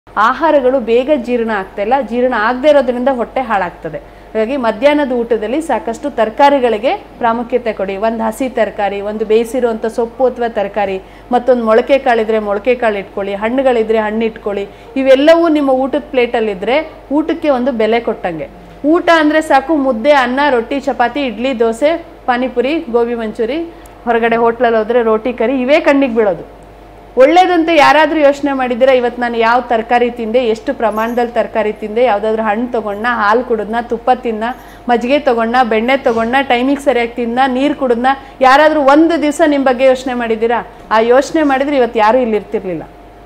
ಆಹಾರಗಳು ಬೇಗ ಜೀರ್ಣ ಆಗ್ತಾ ಇಲ್ಲ ಜೀರ್ಣ ಆಗದೆ ಇರೋದ್ರಿಂದ ಹೊಟ್ಟೆ ಹಾಳಾಗ್ತದೆ ಹಾಗಾಗಿ ಮಧ್ಯಾಹ್ನದ ಊಟದಲ್ಲಿ ಸಾಕಷ್ಟು ತರಕಾರಿಗಳಿಗೆ ಪ್ರಾಮುಖ್ಯತೆ ಕೊಡಿ ಒಂದು ಹಸಿ ತರಕಾರಿ ಒಂದು ಬೇಯಿಸಿರುವಂಥ ಸೊಪ್ಪು ಅಥವಾ ತರಕಾರಿ ಮತ್ತೊಂದು ಮೊಳಕೆ ಕಾಳಿದ್ರೆ ಮೊಳಕೆ ಕಾಳು ಇಟ್ಕೊಳ್ಳಿ ಹಣ್ಣುಗಳಿದ್ರೆ ಹಣ್ಣು ಇಟ್ಕೊಳ್ಳಿ ಇವೆಲ್ಲವೂ ನಿಮ್ಮ ಊಟದ ಪ್ಲೇಟಲ್ಲಿದ್ದರೆ ಊಟಕ್ಕೆ ಒಂದು ಬೆಲೆ ಕೊಟ್ಟಂಗೆ ಊಟ ಅಂದರೆ ಸಾಕು ಮುದ್ದೆ ಅನ್ನ ರೊಟ್ಟಿ ಚಪಾತಿ ಇಡ್ಲಿ ದೋಸೆ ಪಾನಿಪುರಿ ಗೋಬಿ ಮಂಚೂರಿ ಹೊರಗಡೆ ಹೋಟ್ಲಲ್ಲಿ ಹೋದರೆ ರೋಟಿ ಕರಿ ಇವೇ ಕಣ್ಣಿಗೆ ಬೀಳೋದು ಒಳ್ಳೇದಂತ ಯಾರಾದರೂ ಯೋಚನೆ ಮಾಡಿದ್ದೀರಾ ಇವತ್ತು ನಾನು ಯಾವ ತರಕಾರಿ ತಿಂದೆ ಎಷ್ಟು ಪ್ರಮಾಣದಲ್ಲಿ ತರಕಾರಿ ತಿಂದೆ ಯಾವುದಾದ್ರೂ ಹಣ್ಣು ತೊಗೊಂಡ ಹಾಲು ಕುಡಿದ್ನ ತುಪ್ಪ ತಿನ್ನ ಮಜ್ಜಿಗೆ ತೊಗೊಂಡ ಬೆಣ್ಣೆ ತೊಗೊಂಡ ಟೈಮಿಗೆ ಸರಿಯಾಗಿ ತಿನ್ನ ನೀರು ಕುಡಿದ್ನ ಯಾರಾದರೂ ಒಂದು ದಿವಸ ನಿಮ್ಮ ಬಗ್ಗೆ ಯೋಚನೆ ಮಾಡಿದ್ದೀರಾ ಆ ಯೋಚನೆ ಮಾಡಿದರೆ ಇವತ್ತು ಯಾರೂ ಇಲ್ಲಿ ಇರ್ತಿರ್ಲಿಲ್ಲ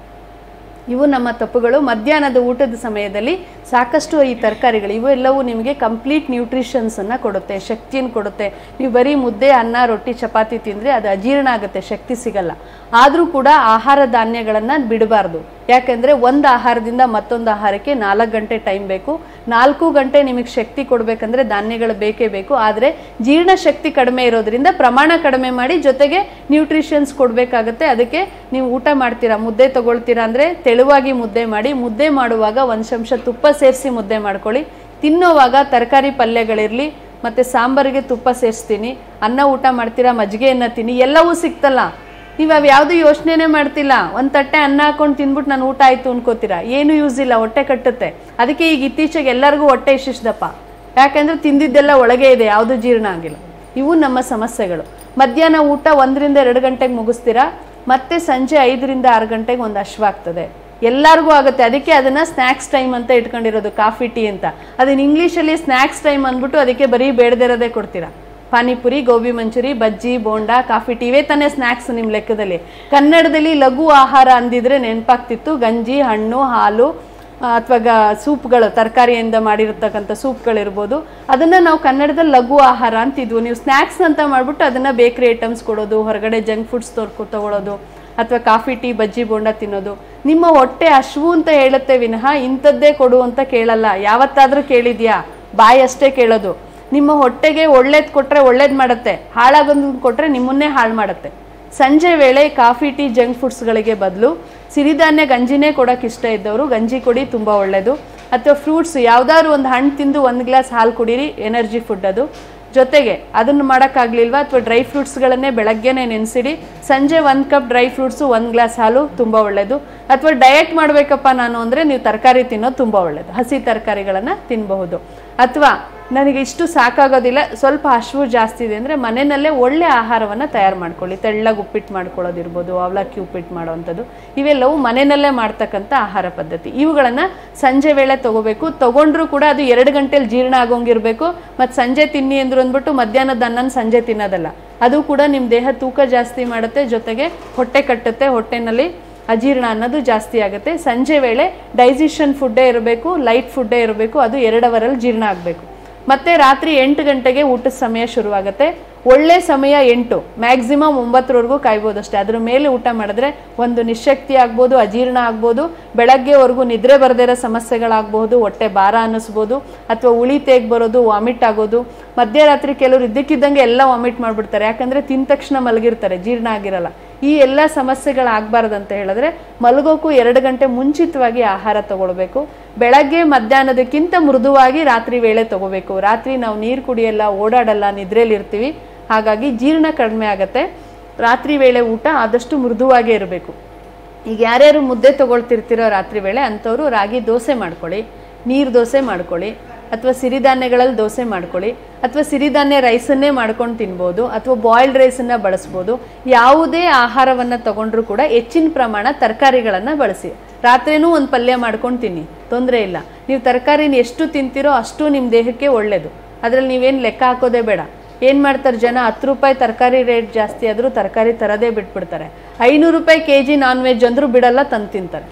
ಇವು ನಮ್ಮ ತಪ್ಪುಗಳು ಮಧ್ಯಾಹ್ನದ ಊಟದ ಸಮಯದಲ್ಲಿ ಸಾಕಷ್ಟು ಈ ತರಕಾರಿಗಳು ಇವು ಎಲ್ಲವೂ ನಿಮಗೆ ಕಂಪ್ಲೀಟ್ ನ್ಯೂಟ್ರಿಷನ್ಸನ್ನು ಕೊಡುತ್ತೆ ಶಕ್ತಿಯನ್ನು ಕೊಡುತ್ತೆ ನೀವು ಬರೀ ಮುದ್ದೆ ಅನ್ನ ರೊಟ್ಟಿ ಚಪಾತಿ ತಿಂದರೆ ಅದು ಅಜೀರ್ಣ ಆಗುತ್ತೆ ಶಕ್ತಿ ಸಿಗಲ್ಲ ಆದರೂ ಕೂಡ ಆಹಾರ ಧಾನ್ಯಗಳನ್ನು ಬಿಡಬಾರ್ದು ಯಾಕೆಂದರೆ ಒಂದು ಆಹಾರದಿಂದ ಮತ್ತೊಂದು ಆಹಾರಕ್ಕೆ ನಾಲ್ಕು ಗಂಟೆ ಟೈಮ್ ಬೇಕು ನಾಲ್ಕು ಗಂಟೆ ನಿಮಗೆ ಶಕ್ತಿ ಕೊಡಬೇಕಂದ್ರೆ ಧಾನ್ಯಗಳು ಬೇಕೇ ಬೇಕು ಆದರೆ ಜೀರ್ಣ ಶಕ್ತಿ ಕಡಿಮೆ ಇರೋದ್ರಿಂದ ಪ್ರಮಾಣ ಕಡಿಮೆ ಮಾಡಿ ಜೊತೆಗೆ ನ್ಯೂಟ್ರಿಷನ್ಸ್ ಕೊಡಬೇಕಾಗತ್ತೆ ಅದಕ್ಕೆ ನೀವು ಊಟ ಮಾಡ್ತೀರಾ ಮುದ್ದೆ ತಗೊಳ್ತೀರಾ ಅಂದರೆ ತೆಳುವಾಗಿ ಮುದ್ದೆ ಮಾಡಿ ಮುದ್ದೆ ಮಾಡುವಾಗ ಒಂದು ಚಮಚ ತುಪ್ಪ ಸೇರಿಸಿ ಮುದ್ದೆ ಮಾಡ್ಕೊಳ್ಳಿ ತಿನ್ನೋವಾಗ ತರಕಾರಿ ಪಲ್ಯಗಳಿರಲಿ ಮತ್ತು ಸಾಂಬಾರಿಗೆ ತುಪ್ಪ ಸೇರಿಸ್ತೀನಿ ಅನ್ನ ಊಟ ಮಾಡ್ತೀರಾ ಮಜ್ಜಿಗೆಯನ್ನು ತಿನ್ನಿ ಎಲ್ಲವೂ ಸಿಕ್ತಲ್ಲ ನೀವು ಅವು ಯಾವುದು ಯೋಚನೆನೇ ಮಾಡ್ತಿಲ್ಲ ಒಂದು ತಟ್ಟೆ ಅನ್ನ ಹಾಕೊಂಡು ತಿಂದ್ಬಿಟ್ಟು ನಾನು ಊಟ ಆಯಿತು ಅನ್ಕೋತೀರಾ ಏನು ಯೂಸ್ ಇಲ್ಲ ಹೊಟ್ಟೆ ಕಟ್ಟುತ್ತೆ ಅದಕ್ಕೆ ಈಗ ಇತ್ತೀಚೆಗೆ ಎಲ್ಲರಿಗೂ ಹೊಟ್ಟೆ ಇಷ್ಟಿಷ್ಟಪ್ಪ ಯಾಕೆಂದರೆ ತಿಂದಿದ್ದೆಲ್ಲ ಒಳಗೆ ಇದೆ ಯಾವುದು ಜೀರ್ಣ ಆಗಿಲ್ಲ ಇವು ನಮ್ಮ ಸಮಸ್ಯೆಗಳು ಮಧ್ಯಾಹ್ನ ಊಟ ಒಂದರಿಂದ ಎರಡು ಗಂಟೆಗೆ ಮುಗಿಸ್ತೀರಾ ಮತ್ತೆ ಸಂಜೆ ಐದರಿಂದ ಆರು ಗಂಟೆಗೆ ಒಂದು ಹಶ್ವಾಗ್ತದೆ ಎಲ್ಲರಿಗೂ ಆಗುತ್ತೆ ಅದಕ್ಕೆ ಅದನ್ನು ಸ್ನ್ಯಾಕ್ಸ್ ಟೈಮ್ ಅಂತ ಇಟ್ಕೊಂಡಿರೋದು ಕಾಫಿ ಟೀ ಅಂತ ಅದನ್ನ ಇಂಗ್ಲೀಷಲ್ಲಿ ಸ್ನ್ಯಾಕ್ಸ್ ಟೈಮ್ ಅಂದ್ಬಿಟ್ಟು ಅದಕ್ಕೆ ಬರೀ ಬೇಡದಿರೋದೇ ಕೊಡ್ತೀರಾ ಪಾನಿಪುರಿ ಗೋಬಿ ಮಂಚೂರಿ ಬಜ್ಜಿ ಬೋಂಡಾ ಕಾಫಿ ಟೀ ಇವೇ ತಾನೇ ಸ್ನ್ಯಾಕ್ಸ್ ನಿಮ್ಮ ಲೆಕ್ಕದಲ್ಲಿ ಕನ್ನಡದಲ್ಲಿ ಲಘು ಆಹಾರ ಅಂದಿದ್ರೆ ನೆನಪಾಗ್ತಿತ್ತು ಗಂಜಿ ಹಣ್ಣು ಹಾಲು ಅಥವಾ ಗ ಸೂಪ್ಗಳು ತರಕಾರಿಯಿಂದ ಮಾಡಿರತಕ್ಕಂಥ ಸೂಪ್ಗಳಿರ್ಬೋದು ಅದನ್ನು ನಾವು ಕನ್ನಡದಲ್ಲಿ ಲಘು ಆಹಾರ ಅಂತಿದ್ವು ನೀವು ಸ್ನ್ಯಾಕ್ಸ್ ಅಂತ ಮಾಡಿಬಿಟ್ಟು ಅದನ್ನು ಬೇಕ್ರಿ ಐಟಮ್ಸ್ ಕೊಡೋದು ಹೊರಗಡೆ ಜಂಕ್ ಫುಡ್ಸ್ ತೋರ್ಕೊ ತಗೊಳ್ಳೋದು ಅಥವಾ ಕಾಫಿ ಟೀ ಬಜ್ಜಿ ಬೋಂಡ ತಿನ್ನೋದು ನಿಮ್ಮ ಹೊಟ್ಟೆ ಹಶ್ವು ಅಂತ ಹೇಳುತ್ತೆ ವಿನಃ ಇಂಥದ್ದೇ ಕೊಡು ಅಂತ ಕೇಳಲ್ಲ ಯಾವತ್ತಾದರೂ ಕೇಳಿದ್ಯಾ ಬಾಯಿ ಅಷ್ಟೇ ಕೇಳೋದು ನಿಮ್ಮ ಹೊಟ್ಟೆಗೆ ಒಳ್ಳೇದು ಕೊಟ್ಟರೆ ಒಳ್ಳೇದು ಮಾಡುತ್ತೆ ಹಾಳಾಗೋದು ಕೊಟ್ಟರೆ ನಿಮ್ಮನ್ನೇ ಹಾಳು ಮಾಡುತ್ತೆ ಸಂಜೆ ವೇಳೆ ಕಾಫಿ ಟೀ ಜಂಕ್ ಫುಡ್ಸ್ಗಳಿಗೆ ಬದಲು ಸಿರಿಧಾನ್ಯ ಗಂಜಿನೇ ಕೊಡೋಕೆ ಇಷ್ಟ ಇದ್ದವರು ಗಂಜಿ ಕೊಡಿ ತುಂಬ ಒಳ್ಳೆಯದು ಅಥವಾ ಫ್ರೂಟ್ಸ್ ಯಾವ್ದಾದ್ರು ಒಂದು ಹಣ್ಣು ತಿಂದು ಒಂದು ಗ್ಲಾಸ್ ಹಾಲು ಕುಡೀರಿ ಎನರ್ಜಿ ಫುಡ್ ಅದು ಜೊತೆಗೆ ಅದನ್ನು ಮಾಡೋಕ್ಕಾಗಲಿಲ್ವಾ ಅಥವಾ ಡ್ರೈ ಫ್ರೂಟ್ಸ್ಗಳನ್ನೇ ಬೆಳಗ್ಗೆನೇ ನೆನೆಸಿಡಿ ಸಂಜೆ ಒಂದು ಕಪ್ ಡ್ರೈ ಫ್ರೂಟ್ಸು ಒಂದು ಗ್ಲಾಸ್ ಹಾಲು ತುಂಬ ಒಳ್ಳೆಯದು ಅಥವಾ ಡಯಟ್ ಮಾಡಬೇಕಪ್ಪ ನಾನು ಅಂದರೆ ನೀವು ತರಕಾರಿ ತಿನ್ನೋದು ತುಂಬ ಒಳ್ಳೆಯದು ಹಸಿ ತರಕಾರಿಗಳನ್ನು ತಿನ್ನಬಹುದು ಅಥವಾ ನನಗೆ ಇಷ್ಟು ಸಾಕಾಗೋದಿಲ್ಲ ಸ್ವಲ್ಪ ಹಸಿವು ಜಾಸ್ತಿ ಇದೆ ಅಂದರೆ ಮನೆಯಲ್ಲೇ ಒಳ್ಳೆ ಆಹಾರವನ್ನು ತಯಾರು ಮಾಡ್ಕೊಳ್ಳಿ ತೆಳ್ಳಗೆ ಉಪ್ಪಿಟ್ಟು ಮಾಡ್ಕೊಳ್ಳೋದಿರ್ಬೋದು ಅವಲಕ್ಕಿ ಉಪ್ಪಿಟ್ಟು ಮಾಡೋವಂಥದ್ದು ಇವೆಲ್ಲವೂ ಮನೆಯಲ್ಲೇ ಮಾಡ್ತಕ್ಕಂಥ ಆಹಾರ ಪದ್ಧತಿ ಇವುಗಳನ್ನು ಸಂಜೆ ವೇಳೆ ತೊಗೋಬೇಕು ತೊಗೊಂಡ್ರೂ ಕೂಡ ಅದು ಎರಡು ಗಂಟೆಲಿ ಜೀರ್ಣ ಆಗೋಂಗಿರಬೇಕು ಮತ್ತು ಸಂಜೆ ತಿನ್ನಿ ಅಂದ್ರು ಅಂದ್ಬಿಟ್ಟು ಮಧ್ಯಾಹ್ನದ ಅನ್ನನ ಸಂಜೆ ತಿನ್ನೋದಲ್ಲ ಅದು ಕೂಡ ನಿಮ್ಮ ದೇಹ ತೂಕ ಜಾಸ್ತಿ ಮಾಡುತ್ತೆ ಜೊತೆಗೆ ಹೊಟ್ಟೆ ಕಟ್ಟುತ್ತೆ ಹೊಟ್ಟೆನಲ್ಲಿ ಅಜೀರ್ಣ ಅನ್ನೋದು ಜಾಸ್ತಿ ಆಗುತ್ತೆ ಸಂಜೆ ವೇಳೆ ಡೈಜೆಷನ್ ಫುಡ್ಡೇ ಇರಬೇಕು ಲೈಟ್ ಫುಡ್ಡೇ ಇರಬೇಕು ಅದು ಎರಡು ಅವರಲ್ಲಿ ಜೀರ್ಣ ಆಗಬೇಕು ಮತ್ತೆ ರಾತ್ರಿ ಎಂಟು ಗಂಟೆಗೆ ಊಟದ ಸಮಯ ಶುರುವಾಗುತ್ತೆ ಒಳ್ಳೆ ಸಮಯ ಎಂಟು ಮ್ಯಾಕ್ಸಿಮಮ್ ಒಂಬತ್ತರವರೆಗೂ ಕಾಯ್ಬೋದು ಅಷ್ಟೇ ಅದ್ರ ಮೇಲೆ ಊಟ ಮಾಡಿದ್ರೆ ಒಂದು ನಿಶಕ್ತಿ ಆಗ್ಬೋದು ಅಜೀರ್ಣ ಆಗ್ಬೋದು ಬೆಳಗ್ಗೆವರೆಗೂ ನಿದ್ರೆ ಬರದೇ ಇರೋ ಸಮಸ್ಯೆಗಳಾಗಬಹುದು ಹೊಟ್ಟೆ ಭಾರ ಅನ್ನಿಸ್ಬೋದು ಅಥವಾ ಉಳಿ ತೇಗ್ ಬರೋದು ವಾಮಿಟ್ ಆಗೋದು ಮಧ್ಯರಾತ್ರಿ ಕೆಲವರು ಇದ್ದಕ್ಕಿದ್ದಂಗೆ ಎಲ್ಲ ವಾಮಿಟ್ ಮಾಡಿಬಿಡ್ತಾರೆ ಯಾಕಂದರೆ ತಿಂದ ತಕ್ಷಣ ಮಲಗಿರ್ತಾರೆ ಜೀರ್ಣ ಆಗಿರಲ್ಲ ಈ ಎಲ್ಲ ಸಮಸ್ಯೆಗಳಾಗಬಾರ್ದು ಅಂತ ಹೇಳಿದ್ರೆ ಮಲಗೋಕ್ಕೂ ಎರಡು ಗಂಟೆ ಮುಂಚಿತವಾಗಿ ಆಹಾರ ತಗೊಳ್ಬೇಕು ಬೆಳಗ್ಗೆ ಮಧ್ಯಾಹ್ನದಕ್ಕಿಂತ ಮೃದುವಾಗಿ ರಾತ್ರಿ ವೇಳೆ ತಗೋಬೇಕು ರಾತ್ರಿ ನಾವು ನೀರು ಕುಡಿಯಲ್ಲ ಓಡಾಡಲ್ಲ ನಿದ್ರೆಯಲ್ಲಿ ಇರ್ತೀವಿ ಹಾಗಾಗಿ ಜೀರ್ಣ ಕಡಿಮೆ ಆಗುತ್ತೆ ರಾತ್ರಿ ವೇಳೆ ಊಟ ಆದಷ್ಟು ಮೃದುವಾಗೇ ಇರಬೇಕು ಈಗ ಯಾರ್ಯಾರು ಮುದ್ದೆ ತಗೊಳ್ತಿರ್ತೀರೋ ರಾತ್ರಿ ವೇಳೆ ಅಂಥವ್ರು ರಾಗಿ ದೋಸೆ ಮಾಡ್ಕೊಳ್ಳಿ ನೀರು ದೋಸೆ ಮಾಡ್ಕೊಳ್ಳಿ ಅಥವಾ ಸಿರಿಧಾನ್ಯಗಳಲ್ಲಿ ದೋಸೆ ಮಾಡ್ಕೊಳ್ಳಿ ಅಥವಾ ಸಿರಿಧಾನ್ಯ ರೈಸನ್ನೇ ಮಾಡ್ಕೊಂಡು ತಿನ್ಬೋದು ಅಥವಾ ಬಾಯ್ಲ್ಡ್ ರೈಸನ್ನು ಬಳಸ್ಬೋದು ಯಾವುದೇ ಆಹಾರವನ್ನು ತಗೊಂಡ್ರೂ ಕೂಡ ಹೆಚ್ಚಿನ ಪ್ರಮಾಣ ತರಕಾರಿಗಳನ್ನು ಬಳಸಿ ರಾತ್ರಿನೂ ಒಂದು ಪಲ್ಯ ಮಾಡ್ಕೊಂಡು ತಿನ್ನಿ ತೊಂದರೆ ಇಲ್ಲ ನೀವು ತರಕಾರಿನ ಎಷ್ಟು ತಿಂತೀರೋ ಅಷ್ಟು ನಿಮ್ಮ ದೇಹಕ್ಕೆ ಒಳ್ಳೆಯದು ಅದರಲ್ಲಿ ನೀವೇನು ಲೆಕ್ಕ ಹಾಕೋದೇ ಬೇಡ ಏನು ಮಾಡ್ತಾರೆ ಜನ ಹತ್ತು ರೂಪಾಯಿ ತರಕಾರಿ ರೇಟ್ ಜಾಸ್ತಿ ಆದರೂ ತರಕಾರಿ ತರದೇ ಬಿಟ್ಬಿಡ್ತಾರೆ ಐನೂರು ರೂಪಾಯಿ ಕೆ ಜಿ ನಾನ್ ವೆಜ್ ಅಂದರೂ ಬಿಡಲ್ಲ ತಂದು ತಿಂತಾರೆ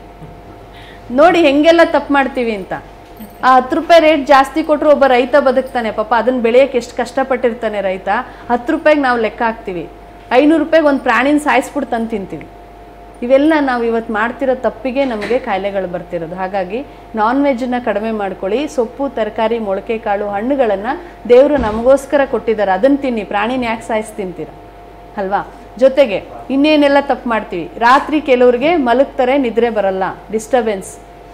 ನೋಡಿ ಹೆಂಗೆಲ್ಲ ತಪ್ಪು ಮಾಡ್ತೀವಿ ಅಂತ ಆ ಹತ್ತು ರೂಪಾಯಿ ರೇಟ್ ಜಾಸ್ತಿ ಕೊಟ್ಟರು ಒಬ್ಬ ರೈತ ಬದುಕ್ತಾನೆ ಪಾಪ ಅದನ್ನ ಬೆಳೆಯೋಕೆ ಎಷ್ಟು ಕಷ್ಟಪಟ್ಟಿರ್ತಾನೆ ರೈತ ಹತ್ತು ರೂಪಾಯಿಗೆ ನಾವು ಲೆಕ್ಕ ಹಾಕ್ತೀವಿ ಐನೂರು ರೂಪಾಯಿಗೆ ಒಂದು ಪ್ರಾಣಿನ ಸಾಯಿಸ್ಬಿಟ್ಟು ತಂದು ತಿಂತೀವಿ ಇವೆಲ್ಲ ನಾವು ಇವತ್ತು ಮಾಡ್ತಿರೋ ತಪ್ಪಿಗೆ ನಮಗೆ ಕಾಯಿಲೆಗಳು ಬರ್ತಿರೋದು ಹಾಗಾಗಿ ನಾನ್ ವೆಜ್ನ ಕಡಿಮೆ ಮಾಡ್ಕೊಳ್ಳಿ ಸೊಪ್ಪು ತರಕಾರಿ ಮೊಳಕೆ ಕಾಳು ಹಣ್ಣುಗಳನ್ನು ದೇವರು ನಮಗೋಸ್ಕರ ಕೊಟ್ಟಿದ್ದಾರೆ ಅದನ್ನು ತಿನ್ನಿ ಪ್ರಾಣಿನ ಯಾಕೆ ಸಾಯಿಸಿ ತಿಂತೀರ ಅಲ್ವಾ ಜೊತೆಗೆ ಇನ್ನೇನೆಲ್ಲ ತಪ್ಪು ಮಾಡ್ತೀವಿ ರಾತ್ರಿ ಕೆಲವ್ರಿಗೆ ಮಲಗ್ತಾರೆ ನಿದ್ರೆ ಬರಲ್ಲ ಡಿಸ್ಟರ್ಬೆನ್ಸ್